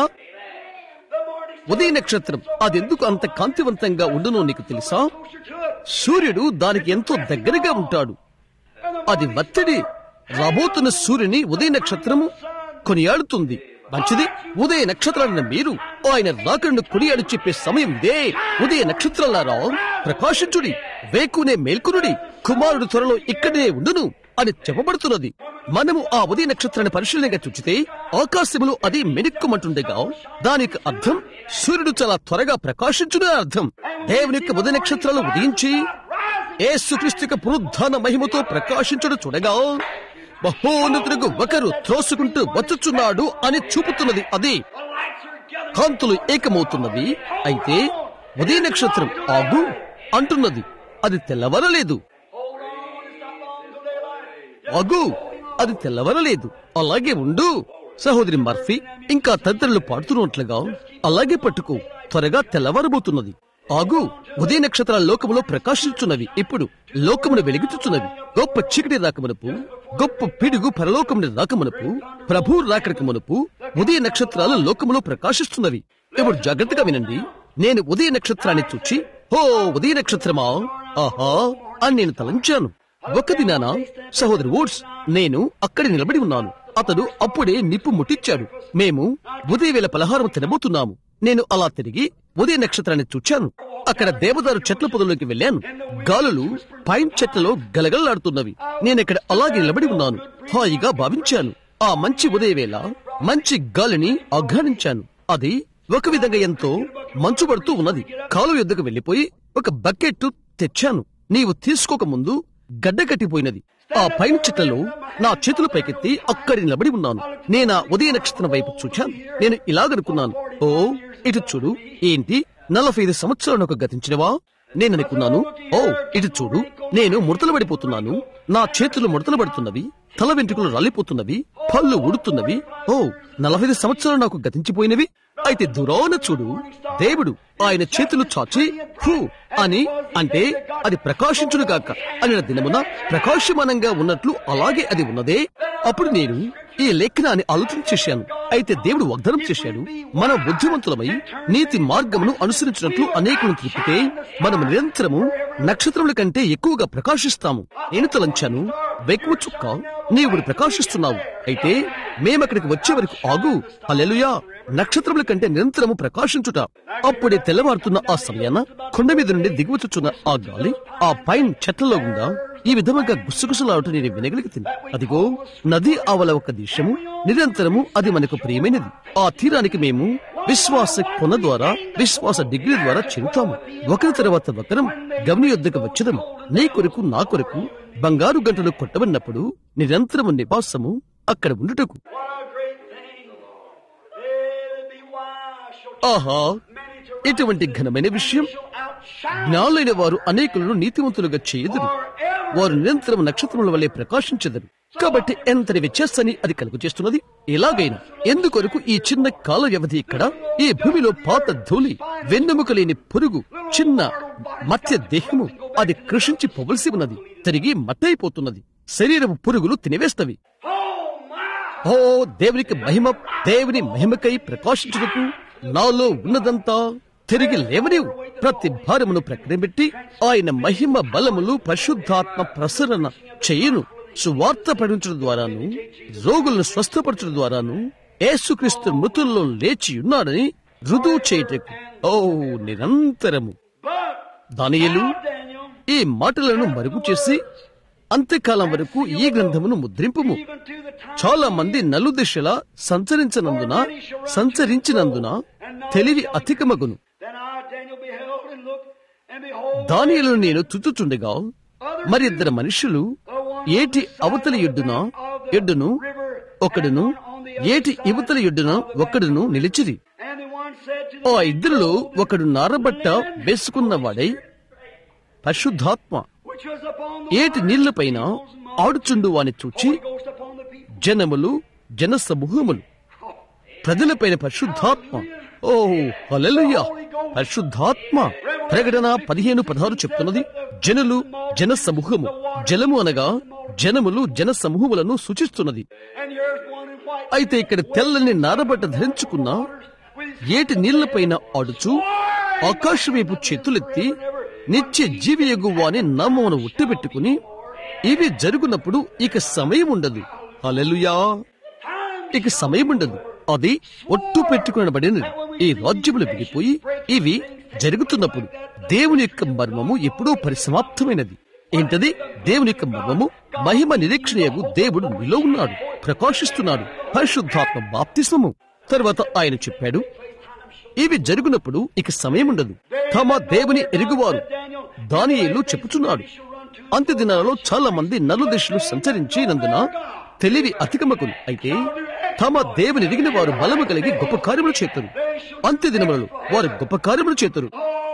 ఉదయ నక్షత్రం అదెందుకు అంత కాంతివంతంగా ఉండునో నీకు తెలుసా సూర్యుడు దానికి ఎంతో దగ్గరగా ఉంటాడు అది ఒత్తిడి రాబోతున్న సూర్యుని ఉదయ నక్షత్రము కొనియాడుతుంది మంచిది ఉదయ నక్షత్రాలను మీరు ఆయన రాకను కొనియాడు చెప్పే సమయం ఇదే ఉదయ నక్షత్రాలారా ప్రకాశించుడి వేకునే మేల్కొనుడి కుమారుడు త్వరలో ఇక్కడే ఉండును అని చెప్పబడుతున్నది మనము ఆ ఉదయ నక్షత్రాన్ని పరిశీలనగా చూచితే ఆకాశములో అది మెనుక్కుమంటుండగా దానికి అర్థం సూర్యుడు చాలా త్వరగా ప్రకాశించునే అర్థం దేవుని యొక్క ఉదయ నక్షత్రాలు ఉదయించి ఏసుక్రీస్తు యొక్క పునరుద్ధాన మహిమతో ప్రకాశించడం చూడగా మహోన్నతులకు ఒకరు త్రోసుకుంటూ వచ్చుచున్నాడు అని చూపుతున్నది అది కాంతులు ఏకమవుతున్నది అయితే ఉదయ నక్షత్రం ఆగు అంటున్నది అది తెల్లవరలేదు అగు అది తెల్లవరలేదు అలాగే ఉండు సహోదరి మర్ఫీ ఇంకా తదితరులు పాడుతున్నట్లుగా అలాగే పట్టుకో త్వరగా తెల్లవారబోతున్నది ఆగు ఉదయ నక్షత్రాల లోకములో ప్రకాశించున్నవి ఇప్పుడు లోకమును వెలుగుచుచున్నవి గొప్ప చీకటి రాకమునపు గొప్ప పిడుగు పరలోకముని రాకమునపు ప్రభు రాకడక మునుపు ఉదయ నక్షత్రాలు లోకములో ప్రకాశిస్తున్నవి ఇప్పుడు జాగ్రత్తగా వినండి నేను ఉదయ నక్షత్రాన్ని చూచి ఓ ఉదయ నక్షత్రమా ఆహా అని నేను తలంచాను ఒక దినాన సహోదరు వుడ్స్ నేను అక్కడి నిలబడి ఉన్నాను అతడు అప్పుడే నిప్పు ముట్టించాడు మేము ఉదయవేళ పలహారం తినబోతున్నాము నేను అలా తిరిగి ఉదయ నక్షత్రాన్ని చూచాను అక్కడ దేవదారు చెట్ల పొదలోకి వెళ్ళాను గాలులు పైన్ చెట్లలో గలగలలాడుతున్నవి నేనిక్కడ అలాగే నిలబడి ఉన్నాను హాయిగా భావించాను ఆ మంచి ఉదయవేళ మంచి గాలిని ఆఘ్రానించాను అది ఒక విధంగా ఎంతో మంచు పడుతూ ఉన్నది కాలు ఎద్దుకు వెళ్లిపోయి ఒక బకెట్ తెచ్చాను నీవు తీసుకోక ముందు గడ్డ కట్టిపోయినది ఆ పైన చెట్లలో నా చేతులు పైకెత్తి అక్కడి నిలబడి ఉన్నాను నేనా ఉదయ నక్షత్రం వైపు చూచాను నేను ఇలాగనుకున్నాను ఓ ఇటు చూడు ఏంటి నలభై ఐదు సంవత్సరాలు ఒక గతించినవా నేను అనుకున్నాను ఓ ఇటు చూడు నేను ముడతలు పడిపోతున్నాను నా చేతులు ముడతలు పడుతున్నవి తల వెంట్రుకలు రాలిపోతున్నవి పళ్ళు ఉడుతున్నవి ఓ నలభై ఐదు సంవత్సరాలు నాకు గతించిపోయినవి అయితే దురాన చూడు దేవుడు ఆయన చేతులు చాచి హూ అని అంటే అది ప్రకాశించును గాక అనిన దినమున ప్రకాశమానంగా ఉన్నట్లు అలాగే అది ఉన్నదే అప్పుడు నేను ఈ లేఖనాన్ని ఆలోచన చేశాను అయితే దేవుడు వాగ్దానం చేశాడు మన బుద్ధిమంతులమై నీతి మార్గమును అనుసరించినట్లు అనేకులను తిప్పితే మనం నిరంతరము నక్షత్రముల కంటే ఎక్కువగా ప్రకాశిస్తాము నేను తలంచాను వెక్కువ చుక్క నీవు ప్రకాశిస్తున్నావు అయితే మేమక్కడికి వచ్చే వరకు ఆగు అలెలుయా నక్షత్రముల కంటే నిరంతరము ప్రకాశించుట అప్పుడే తెల్లవారుతున్న ఆ సమయాన కొండ మీద నుండి దిగువచ్చుచున్న ఆ గాలి ఆ పైన్ చెట్లలో గుండా ఈ విధముగా గుసగుసలాడుట నేను వినగలిగితే అదిగో నది ఆవల ఒక దేశము నిరంతరము అది మనకు ప్రియమైనది ఆ తీరానికి మేము విశ్వాస కొన ద్వారా విశ్వాస డిగ్రీ ద్వారా చెరుతాము ఒకరి తర్వాత ఒకరం గమని యొద్దకు వచ్చదము నీ కొరకు నా కొరకు బంగారు గంటలు కొట్టబడినప్పుడు నిరంతరము నివాసము అక్కడ ఉండుటకు What a great thing. It'll be wise. Shall ఆహా many to ఇటువంటి ఘనమైన విషయం shall outshine జ్ఞానులైన వారు అనేకులను నీతివంతులుగా చేయుదురు వారు నిరంతరం నక్షత్రముల వల్లే ప్రకాశించెదరు కాబట్టి ఎంతటి వ్యత్యాసాన్ని అది కలుగు చేస్తున్నది ఎలాగైనా ఎందుకొరకు ఈ చిన్న కాల వ్యవధి ఇక్కడ ఈ భూమిలో పాత ధూళి వెన్నెముక లేని పురుగు చిన్న మత్స్య దేహము అది కృషించి పొవలసి ఉన్నది తిరిగి మట్టయిపోతున్నది శరీరపు పురుగులు తినివేస్తవి Oh, my! ఓ దేవునికి మహిమ దేవుని మహిమకై ప్రకాశించుటకు నాలో ఉన్నదంతా తిరిగి లేవనివు ప్రతి భారమును ప్రక్కనబెట్టి ఆయన మహిమ బలములు పరిశుద్ధాత్మ ప్రసరణ చేయును సువార్త పఠించడం ద్వారాను రోగులను స్వస్థపరచడం ద్వారాను యేసుక్రీస్తు మృతుల్లో లేచి ఉన్నాడని రుజువు చేయుటకు ఓ నిరంతరము But దానియలు now, Daniel, ఈ మాటలను మరుగు చేసి అంత్యకాలం వరకు ఈ గ్రంథమును ముద్రింపుము even to the time చాలా మంది నలుదిశలా సంచరించనందున సంచరించినందున తెలివి అధికమగును then I, Daniel, beheld and looked, and behold, దానియలు నేను చుచ్చుచుండగా మరి ఇద్దరు మనుషులు ఏటి అవతలి ఎడ్డున ఎడ్డును ఒకడును ఏటి ఇవతల ఎడ్డున ఒకడును నిలిచిరి and the one said to ఆ the ఇద్దరిలో ఒకడు నారబట్ట వేసుకున్నవాడై పరిశుద్ధాత్మ which was upon the ఏటి నీళ్లపైన ఆడుచుండు వాని చూచి Holy Ghost upon the people. జనములు జన సమూహములు ప్రజలపైన పరిశుద్ధాత్మ ఓ హల్లెలూయా పరిశుద్ధాత్మ ప్రకటన పదిహేను పదహారు చెప్తున్నది జనులు జన సమూహము జలము అనగా జనములు జన సమూహములను సూచిస్తున్నది And here's one in white అయితే ఇక్కడ తెల్లని నారబట్ట ధరించుకున్న ఏటి నీళ్లపైన ఆడుచు ఆకాశం వైపు చేతులెత్తి నిత్య జీవియగు వాని నామమును ఉట్టిపెట్టుకుని ఇవి జరుగునప్పుడు ఇక సమయం ఉండదు హల్లెలూయా ఇక సమయం ఉండదు అది ఒట్టు పెట్టుకునబడినది ఈ రాజ్యములు విడిపోయి ఇవి జరుగుతున్నప్పుడు దేవుని యొక్క మర్మము ఎప్పుడూ పరిసమాప్తమైనది ఏంటది దేవుని యొక్క మర్మము మహిమ నిరీక్షణయగు దేవుడు నీలో ఉన్నాడు ప్రకాశిస్తున్నాడు పరిశుద్ధాత్మ బాప్తిస్మము తర్వాత ఆయన చెప్పాడు ఇవి జరుగునప్పుడు ఇక సమయం ఉండదు తమ దేవుని ఎరుగువారు దానియేలు చెప్పుచున్నాడు అంత్య దినాలలో చాలా మంది నలు దిశలు సంచరించినందున తెలివి అధికమకులు అయితే తమ దేవుని ఎరిగిన వారు బలము కలిగి గొప్ప కార్యములు చేతురు అంత్య దినములలో వారు గొప్ప కార్యములు చేతురు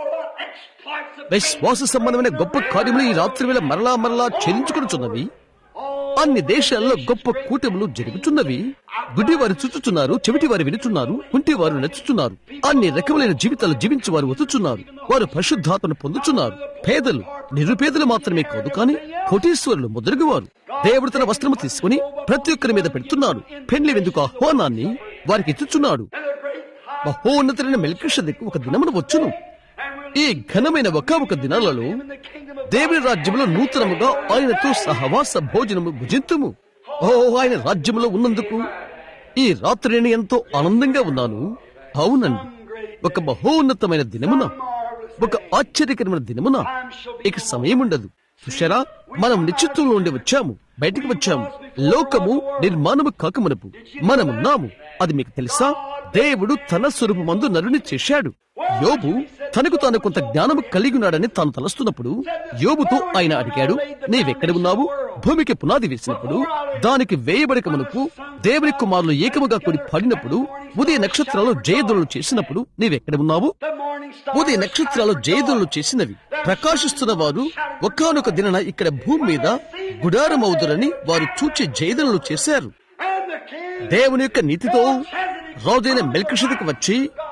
Oh, what exploits of విశ్వాస సంబంధమైన గొప్ప కార్యములు ఈ రాత్రి వేళ మరలా మరలా చెల్లించుకునుచున్నవి అన్ని దేశాల్లో గొప్ప కూటములు జరుగుతున్నవి గుడ్డివారు చుచ్చుచున్నారు చెవిటివారు వినుచున్నారు కుంటివారు నచ్చుచున్నారు అన్ని రకములైన జీవితాలు జీవించి వారు వతుచున్నారు వారు పరిశుద్ధాత్మను పొందుచున్నారు పేదలు నిరుపేదలు మాత్రమే కాదు కాని కోటీశ్వరులు మొదలుగువారు దేవుడు తన వస్త్రము తీసుకుని ప్రతి ఒక్కరి మీద పెడుతున్నాడు పెండ్లి వెందుకు ఆహ్వానాన్ని వారికి ఇచ్చుచున్నాడు and a great high మహోన్నతులైన మెల్కిషదకు ఒక దినమున వచ్చును ఈ ఘనమైన ఒక ఒక దినాలలో in the kingdom of దేవుని రాజ్యములో నూతనముగా ఆయనతో సహవాస భోజనము భుజింతుము ఓ ఆయన రాజ్యములో ఉన్నందుకు ఈ రాత్రి నేను ఎంతో ఆనందంగా ఉన్నాను అవునండి ఒక మహోన్నతమైన దినమున ఒక ఆశ్చర్యకరమైన దినమున ఇక సమయం ఉండదు చూశారా మనం నిశ్చిత్వంలో ఉండి వచ్చాము బయటికి వచ్చాము లోకము నిర్మాణము కాకమునపు మనమున్నాము అది మీకు తెలుసా దేవుడు తన స్వరూపమందు నరుని చేశాడు యోబు తనకు తాను కొంత జ్ఞానము కలిగి ఉన్నాడని తాను తలస్తున్నప్పుడు యోబుతో ఆయన అడిగాడు నీవెక్కడ ఉన్నావు భూమికి పునాది వేసినప్పుడు దానికి వేయబడక మునుపు దేవుని కుమారులు ఏకముగా కూడి పడినప్పుడు ఉదయ నక్షత్రాలు జయదులు చేసినప్పుడు నీవెక్కడ ఉన్నావు the morning star. ఉదయ నక్షత్రాలు జయదులు చేసినవి ప్రకాశిస్తున్న వారు ఒకానొక దినన ఇక్కడ భూమి మీద గుడారమవుదురని వారు చూచి జయదులు చేశారు And the king దేవుని యొక్క నీతితో రాజైన మెల్కషదకు వచ్చి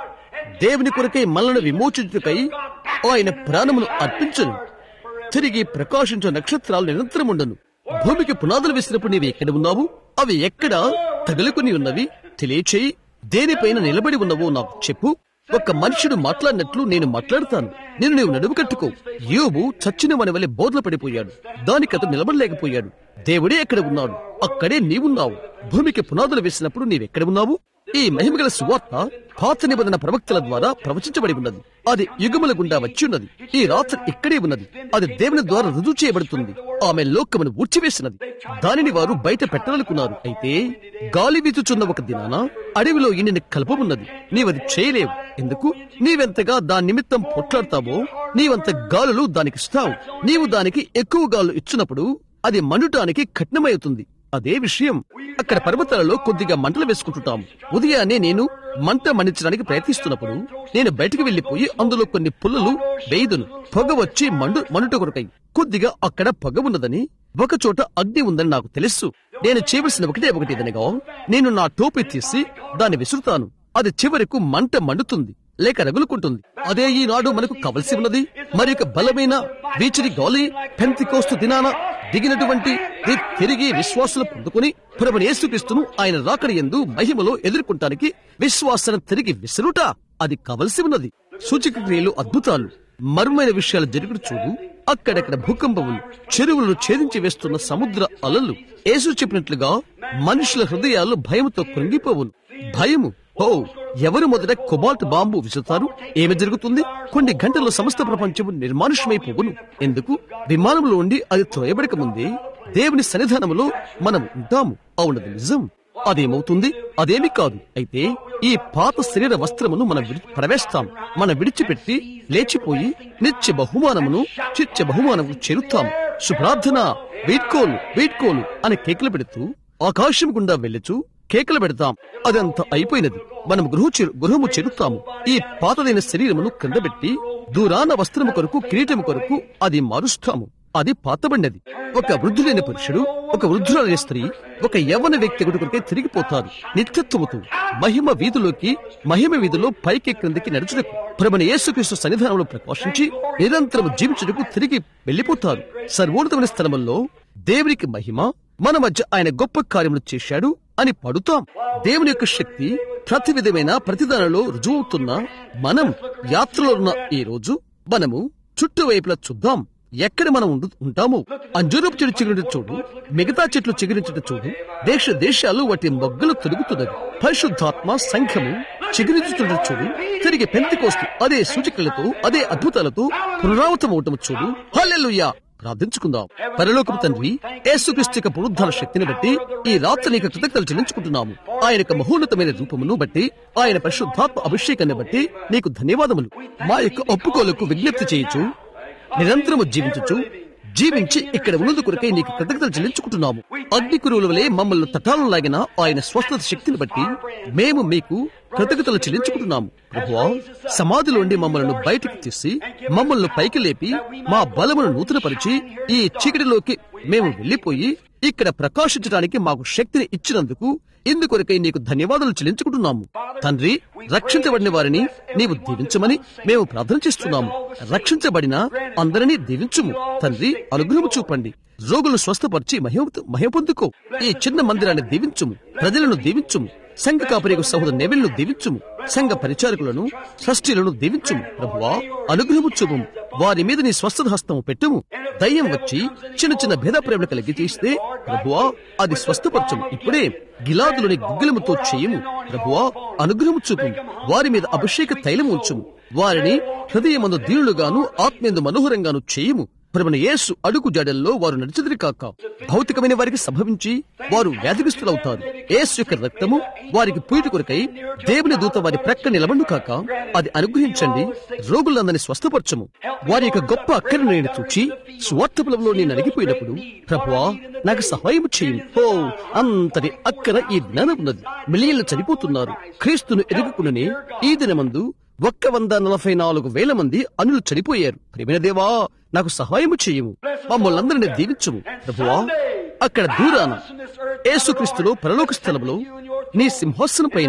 దేవుని కొరకై మనలను విమోచించుటకై ఆయన ప్రాణమును అర్పించను తిరిగి ప్రకాశించే నక్షత్రాలు నిరంతరం ఉండను భూమికి పునాదులు వేసినప్పుడు నీవు ఎక్కడ ఉన్నావు అవి ఎక్కడ తగులుకుని ఉన్నవి తెలియచేయి దేనిపైన నిలబడి ఉన్నవో నాకు చెప్పు ఒక మనుషుడు మాట్లాడినట్లు నేను మాట్లాడతాను నేను నీవు నడుము కట్టుకో యోబు చచ్చిన మన వలె బోర్ల పడిపోయాడు దానికి అతను నిలబడలేకపోయాడు దేవుడే ఎక్కడ ఉన్నాడు అక్కడే నీవున్నావు భూమికి పునాదులు వేసినప్పుడు నీవెక్కడ ఉన్నావు ఈ మహిమగల సువార్త పాత నిబంధన ప్రవక్తల ద్వారా ప్రవచించబడి ఉన్నది అది యుగముల గుండా వచ్చి ఉన్నది ఈ రాత్రి ఇక్కడే ఉన్నది అది దేవుని ద్వారా రుజువు చేయబడుతుంది ఆమె లోకమును ఊడ్చివేసినది దానిని వారు బయట పెట్టాలనుకున్నారు అయితే గాలి వీచుచున్న ఒక దినాన అడవిలో ఇండిని కలపమున్నది నీవది చేయలేవు ఎందుకు నీవెంతగా దాని నిమిత్తం పొట్లాడతావో నీవంత గాలులు దానికి ఇస్తావు నీవు దానికి ఎక్కువ గాలు ఇచ్చినప్పుడు అది మండుటానికి కఠినమవుతుంది అదే విషయం అక్కడ పర్వతాలలో కొద్దిగా మంటలు వేసుకుంటుంటాం ఉదయాన్నే నేను మంట మండించడానికి ప్రయత్నిస్తున్నప్పుడు నేను బయటకు వెళ్లిపోయి అందులో కొన్ని పుల్లలు వేయుదును పొగ వచ్చి మండు మండుట కొరకై కొద్దిగా అక్కడ పొగ ఉన్నదని ఒక చోట అగ్ని ఉందని నాకు తెలుసు నేను చేయవలసిన ఒకటే ఒకటి ఇదనగా నేను నా టోపీ తీసి దాన్ని విసురుతాను అది చివరకు మంట మండుతుంది లేక రగులుకుంటుంది అదే ఈనాడు మనకు కావలసి ఉన్నది మరి ఒక బలమైన వీచిని గాలి పెంతికోస్తు దినాన దిగినటువంటి ది- తిరిగి విశ్వాసులు పొందుకుని ప్రభుని యేసుక్రీస్తును ఆయన రాకడ ఎందు మహిమలో ఎదుర్కొంటానికి విశ్వాసం తిరిగి విసురుట అది కావలసి ఉన్నది సూచక క్రియలు అద్భుతాలు మర్మైన విషయాలు జరుగుడు చూడు అక్కడక్కడ భూకంపములు చెరువులను ఛేదించి వేస్తున్న సముద్ర అలలు యేసు చెప్పినట్లుగా మనుషుల హృదయాలు భయముతో కృంగిపోవును భయము ఓ ఎవరు మొదట కొబాల్ట్ బాంబు విసురుతారు ఏమి జరుగుతుంది కొన్ని గంటల్లో సమస్త ప్రపంచము నిర్మానుష్యమైపోవును ఎందుకు విమానంలో ఉండి అది త్రోయబడక ముందే దేవుని సన్నిధానములో మనం ఉంటాము అవునది నిజం అదేమవుతుంది అదేమి కాదు అయితే ఈ పాత శరీర వస్త్రమును మనం విడి- పడవేస్తాం మనం విడిచిపెట్టి లేచిపోయి నిత్య బహుమానమును చిత్య బహుమానము చేరుతాం శుభ్రార్థన వీడ్కోలు వీడ్కోలు అని కేకలు పెడుతూ ఆకాశం గుండా వెళ్ళచ్చు కేకలు పెడతాం అదంతా అయిపోయినది మనం గృహ చెరు- గృహము చెరుతాము ఈ పాతదైన శరీరమును క్రింద పెట్టి దూరాన వస్త్రము కొరకు కిరీటము కొరకు అది మారుస్తాము అది పాతబడినది ఒక వృద్ధులైన పురుషుడు ఒక వృద్ధులైన స్త్రీ ఒక యవ్వన వ్యక్తి కొరకే తిరిగిపోతారు నిత్యత్వముతో మహిమ వీధిలోకి మహిమ వీధిలో పైకి క్రిందికి నడుచుటకు ప్రభుని యేసుక్రీస్తు సన్నిధానంలో ప్రకాశించి నిరంతరం జీవించుటకు తిరిగి వెళ్లిపోతారు సర్వోన్నతమైన స్థలముల్లో దేవునికి మహిమ మన మధ్య ఆయన గొప్ప కార్యములు చేశాడు అని పడుతాం దేవుని యొక్క శక్తి ప్రతి విధమైన ప్రతిదానంలో రుజువవుతున్న మనం యాత్రలో ఉన్న ఈ రోజు మనము చుట్టువైపులా చూద్దాం ఎక్కడ మనం ఉండు- ఉంటాము అంజూరపు చెట్టు చిగురించడం చూడు మిగతా చెట్లు చిగురించడం చూడు దేశ దేశాలు వాటి మొగ్గలు తొలుగుతున్నది పరిశుద్ధాత్మ సంఘము చిగురించుతుండడం చూడు తిరిగి పెంతికోస్తు అదే సూచికలతో అదే అద్భుతాలతో పునరావృతం అవటం చూడు హల్లెలూయా ప్రార్థించుకుందాం పరలోకపు తండ్రి యేసుక్రీస్తు యొక్క పునరుద్ధార శక్తిని బట్టి ఈ రాత్రి నీకు కృతజ్ఞతలు చెల్లించుకుంటున్నాము ఆయన యొక్క మహోన్నతమైన రూపమును బట్టి ఆయన పరిశుద్ధాత్మ అభిషేకాన్ని బట్టి నీకు ధన్యవాదములు మా యొక్క ఒప్పుకోలకు విజ్ఞప్తి చేయొచ్చు నిరంతరము జీవించచ్చు జీవించి ఇక్కడ ఉన్నందు కొరకై నీకు కృతజ్ఞతలు చెల్లించుకుంటున్నాము అగ్ని కురువుల వలె మమ్మల్ని తటాలను లాగిన ఆయన స్వస్థత శక్తిని బట్టి మేము మీకు కృతజ్ఞతలు చెల్లించుకుంటున్నాము ప్రభువా సమాధిలోండి మమ్మల్ని బయటికి తీసి మమ్మల్ని పైకి లేపి మా బలమును నూతనపరిచి ఈ చీకటిలోకి మేము వెళ్లిపోయి ఇక్కడ ప్రకాశించడానికి మాకు శక్తిని ఇచ్చినందుకు ఇందుకొరకై నీకు ధన్యవాదాలు చెల్లించుకుంటున్నాము తండ్రి రక్షించబడిన వారిని నీవు దీవించమని మేము ప్రార్థన చేస్తున్నాము రక్షించబడిన అందరినీ దీవించుము తండ్రి అనుగ్రహం చూపండి రోగులు స్వస్థపరిచి మహిమ మహిమ పొందుకో ఈ చిన్న మందిరాన్ని దీవించుము ప్రజలను దీవించుము సంఘ కాపరికు సహోదరు నెవిల్ను దీవించుము సంఘ పరిచారకులను షష్ఠీలను దీవించుము ప్రభువా అనుగ్రహము చూపము వారి మీద నీ స్వస్థత హస్తము పెట్టుము దయ్యం వచ్చి చిన్న చిన్న భేద ప్రేమను కలిగి చేస్తే ప్రభువా అది స్వస్థపరచము ఇప్పుడే గిలాదులని గుగ్గిలముతో చేయము ప్రభువా అనుగ్రహము చూపము వారి మీద అభిషేక తైలము ఉంచుము వారిని హృదయమందు దీనులుగాను ఆత్మీయందు మనోహరంగాను చేయము ప్రభుని యేసు అడుగు జాడల్లో వారు నడిచెదిరి కాక భౌతికమైన వారికి సంభవించి వారు వ్యాధిగ్రస్తులవుతారు యేసు యొక్క రక్తము వారికి పూటి కొరకై దేవుని దూత వారి ప్రక్క నిలబండు కాక అది అనుగ్రహించండి రోగులందరినీ స్వస్థపరచము వారి యొక్క గొప్ప అక్కరను నేను చూచి స్వార్థపులంలో నేను అడిగిపోయినప్పుడు ప్రభువా నాకు సహాయం చేయండి ఓ అంతటి అక్కర ఈ జ్ఞానం ఉన్నది మిలియన్లు చనిపోతున్నారు క్రీస్తును ఎదుగుకునని ఈ దినమందు ఒక్క వంద నలభై నాలుగు వేల మంది అనులు చనిపోయారు ప్రేమైన దేవా నాకు సహాయము చేయము మమ్మల్ని అందరినీ దీవించుము ప్రభువా అక్కడ దూరాన యేసుక్రీస్తులో పరలోక స్థలంలో నీ సింహాసనం పైన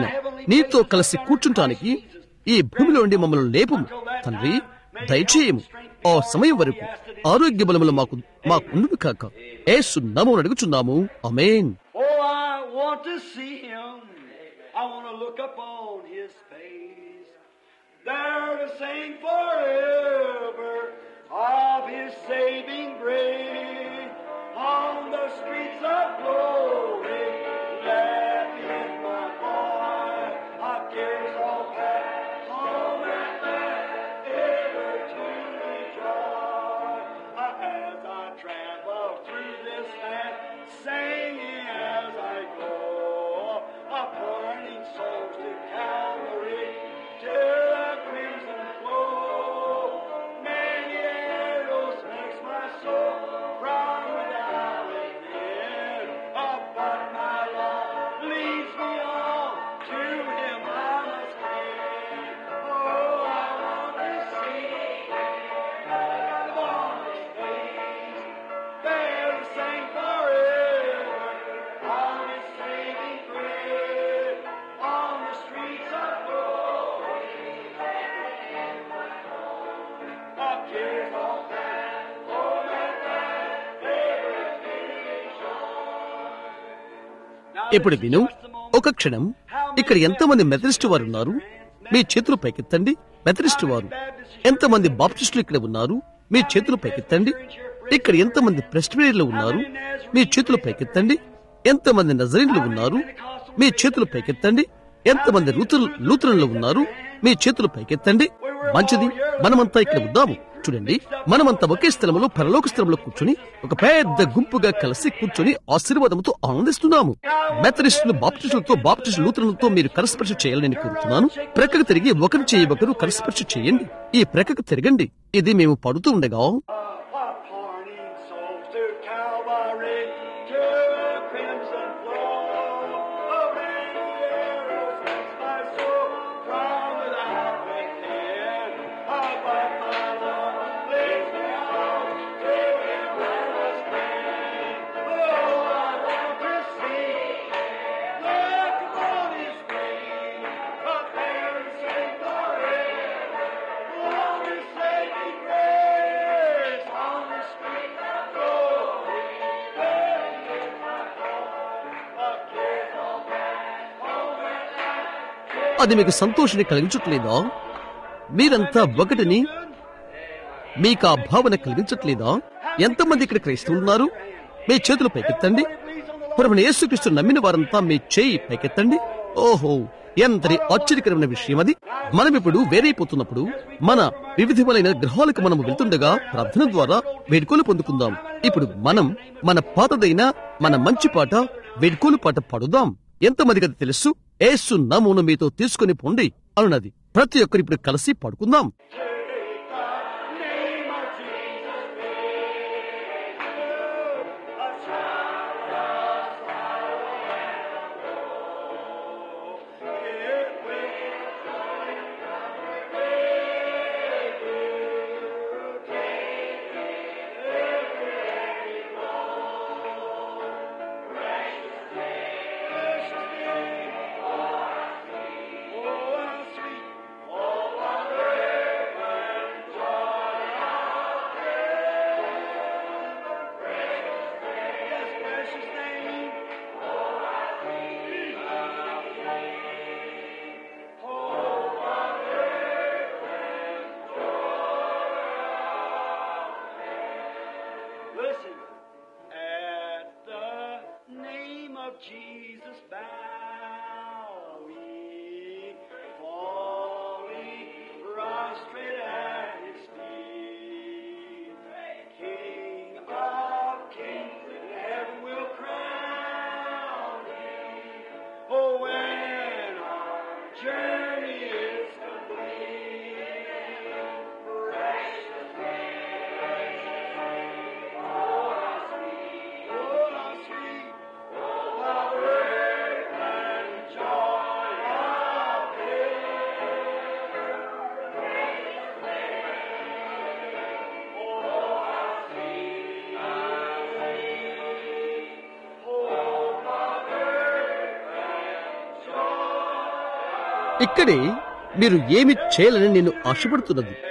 నీతో కలిసి కూర్చుంటానికి ఈ భూమిలో ఉండి మమ్మల్ని లేపు తండ్రి దయచేయము ఆ సమయం వరకు ఆరోగ్య బలములు మాకు మాకుండును కాక ఏసు నమో అడుగుచున్నాము అమేన్ Oh, I want to see him. I want to look upon his face. There to sing forever of his saving grace. On the streets of glory, that is my boy. Of cares all past, home and back, ever to rejoice. As I travel through this land, singing as I go, a burning souls to Calvary, to the crimson flow. Many arrows makes my soul from without within, oh, but my Lord leads me on to Him I must cling. Oh, I want to see on His face. There to sing forever on His saving grace, on the streets of glory. Of cares all past, home and back, ever ఇప్పుడు విను ఒక క్షణం ఇక్కడ ఎంతమంది Methodist వారు ఉన్నారు మీ చేతులు పైకెత్తండి Methodist వారు ఎంతమంది బాప్టిస్టులు ఇక్కడ ఉన్నారు మీ చేతులు పైకెత్తండి ఇక్కడ ఎంతమంది ప్రెస్టరీలు ఉన్నారు మీ చేతులు పైకెత్తండి ఎంతమంది నజరీన్లు ఉన్నారు మీ చేతులు పైకెత్తండి ఎంతమంది లూతులు లూతులలో ఉన్నారు మీ చేతులు పైకెత్తండి మంచిది మనమంతా ఇక్కడ ఉందాము చూడండి మనమంతా ఒకే స్థలంలో పరలోక స్థలంలో కూర్చుని ఒక పెద్ద గుంపుగా కలిసి కూర్చుని ఆశీర్వాదంతో ఆనందిస్తున్నాము మెథడిస్టులు బాప్టిస్టులతో బాప్టిస్టు లూతరులతో మీరు కరస్పర్శ చేయాలని నేను కోరుతున్నాను ప్రక్కకు తిరిగి ఒకరు చేయి ఒకరు కరస్పర్శ చేయండి ఈ ప్రక్కకు తిరగండి ఇది మేము పడుతూ ఉండగా Parting souls to Calvary, to the crimson flow. Oh, many arrows makes my soul from without within. Oh, but my Lord leads me on to Him I must cling. Oh, I want to see, look upon His face, up there and sing forever. On His saving grace, on the street of glory, there is my Lord, of cares all past, home and back. అది మీకు సంతోషాన్ని కలిగించట్లేదా మీరంతా ఒకటిని మీకు ఆ భావన కలిగించట్లేదా ఎంతమంది ఇక్కడ క్రైస్తవులు ఉన్నారు మీ చేతులు పైకెత్తండి ప్రభుని యేసుక్రీస్తు నమ్మిన వారంతా మీ చేయి పైకెత్తండి ఓహో ఎంతటి ఆశ్చర్యకరమైన విషయం అది మనం ఇప్పుడు వేరైపోతున్నప్పుడు మన వివిధమైన గృహాలకు మనం వెళ్తుండగా ప్రార్థన ద్వారా వేడుకోలు పొందుకుందాం ఇప్పుడు మనం మన పాతదైన మన మంచి పాట వేడుకోలు పాట పాడుదాం ఎంతమందికి అది తెలుసు ఏసు నమూను మీతో తీసుకుని పొండి అనున్నది ప్రతి ఒక్కరు ఇప్పుడు కలిసి పాడుకుందాం Name of Jesus, a child of sorrow. It will Oh, sweet, oh, Yes, precious name. Listen. At the name of Jesus bow we, falling prostrate at his feet. King of kings, heaven will crown him. Oh, when our journey is complete, precious Oh, how sweet, oh, how earth and ఇక్కడే మీరు ఏమి చేయాలని నేను ఆశపడుతున్నది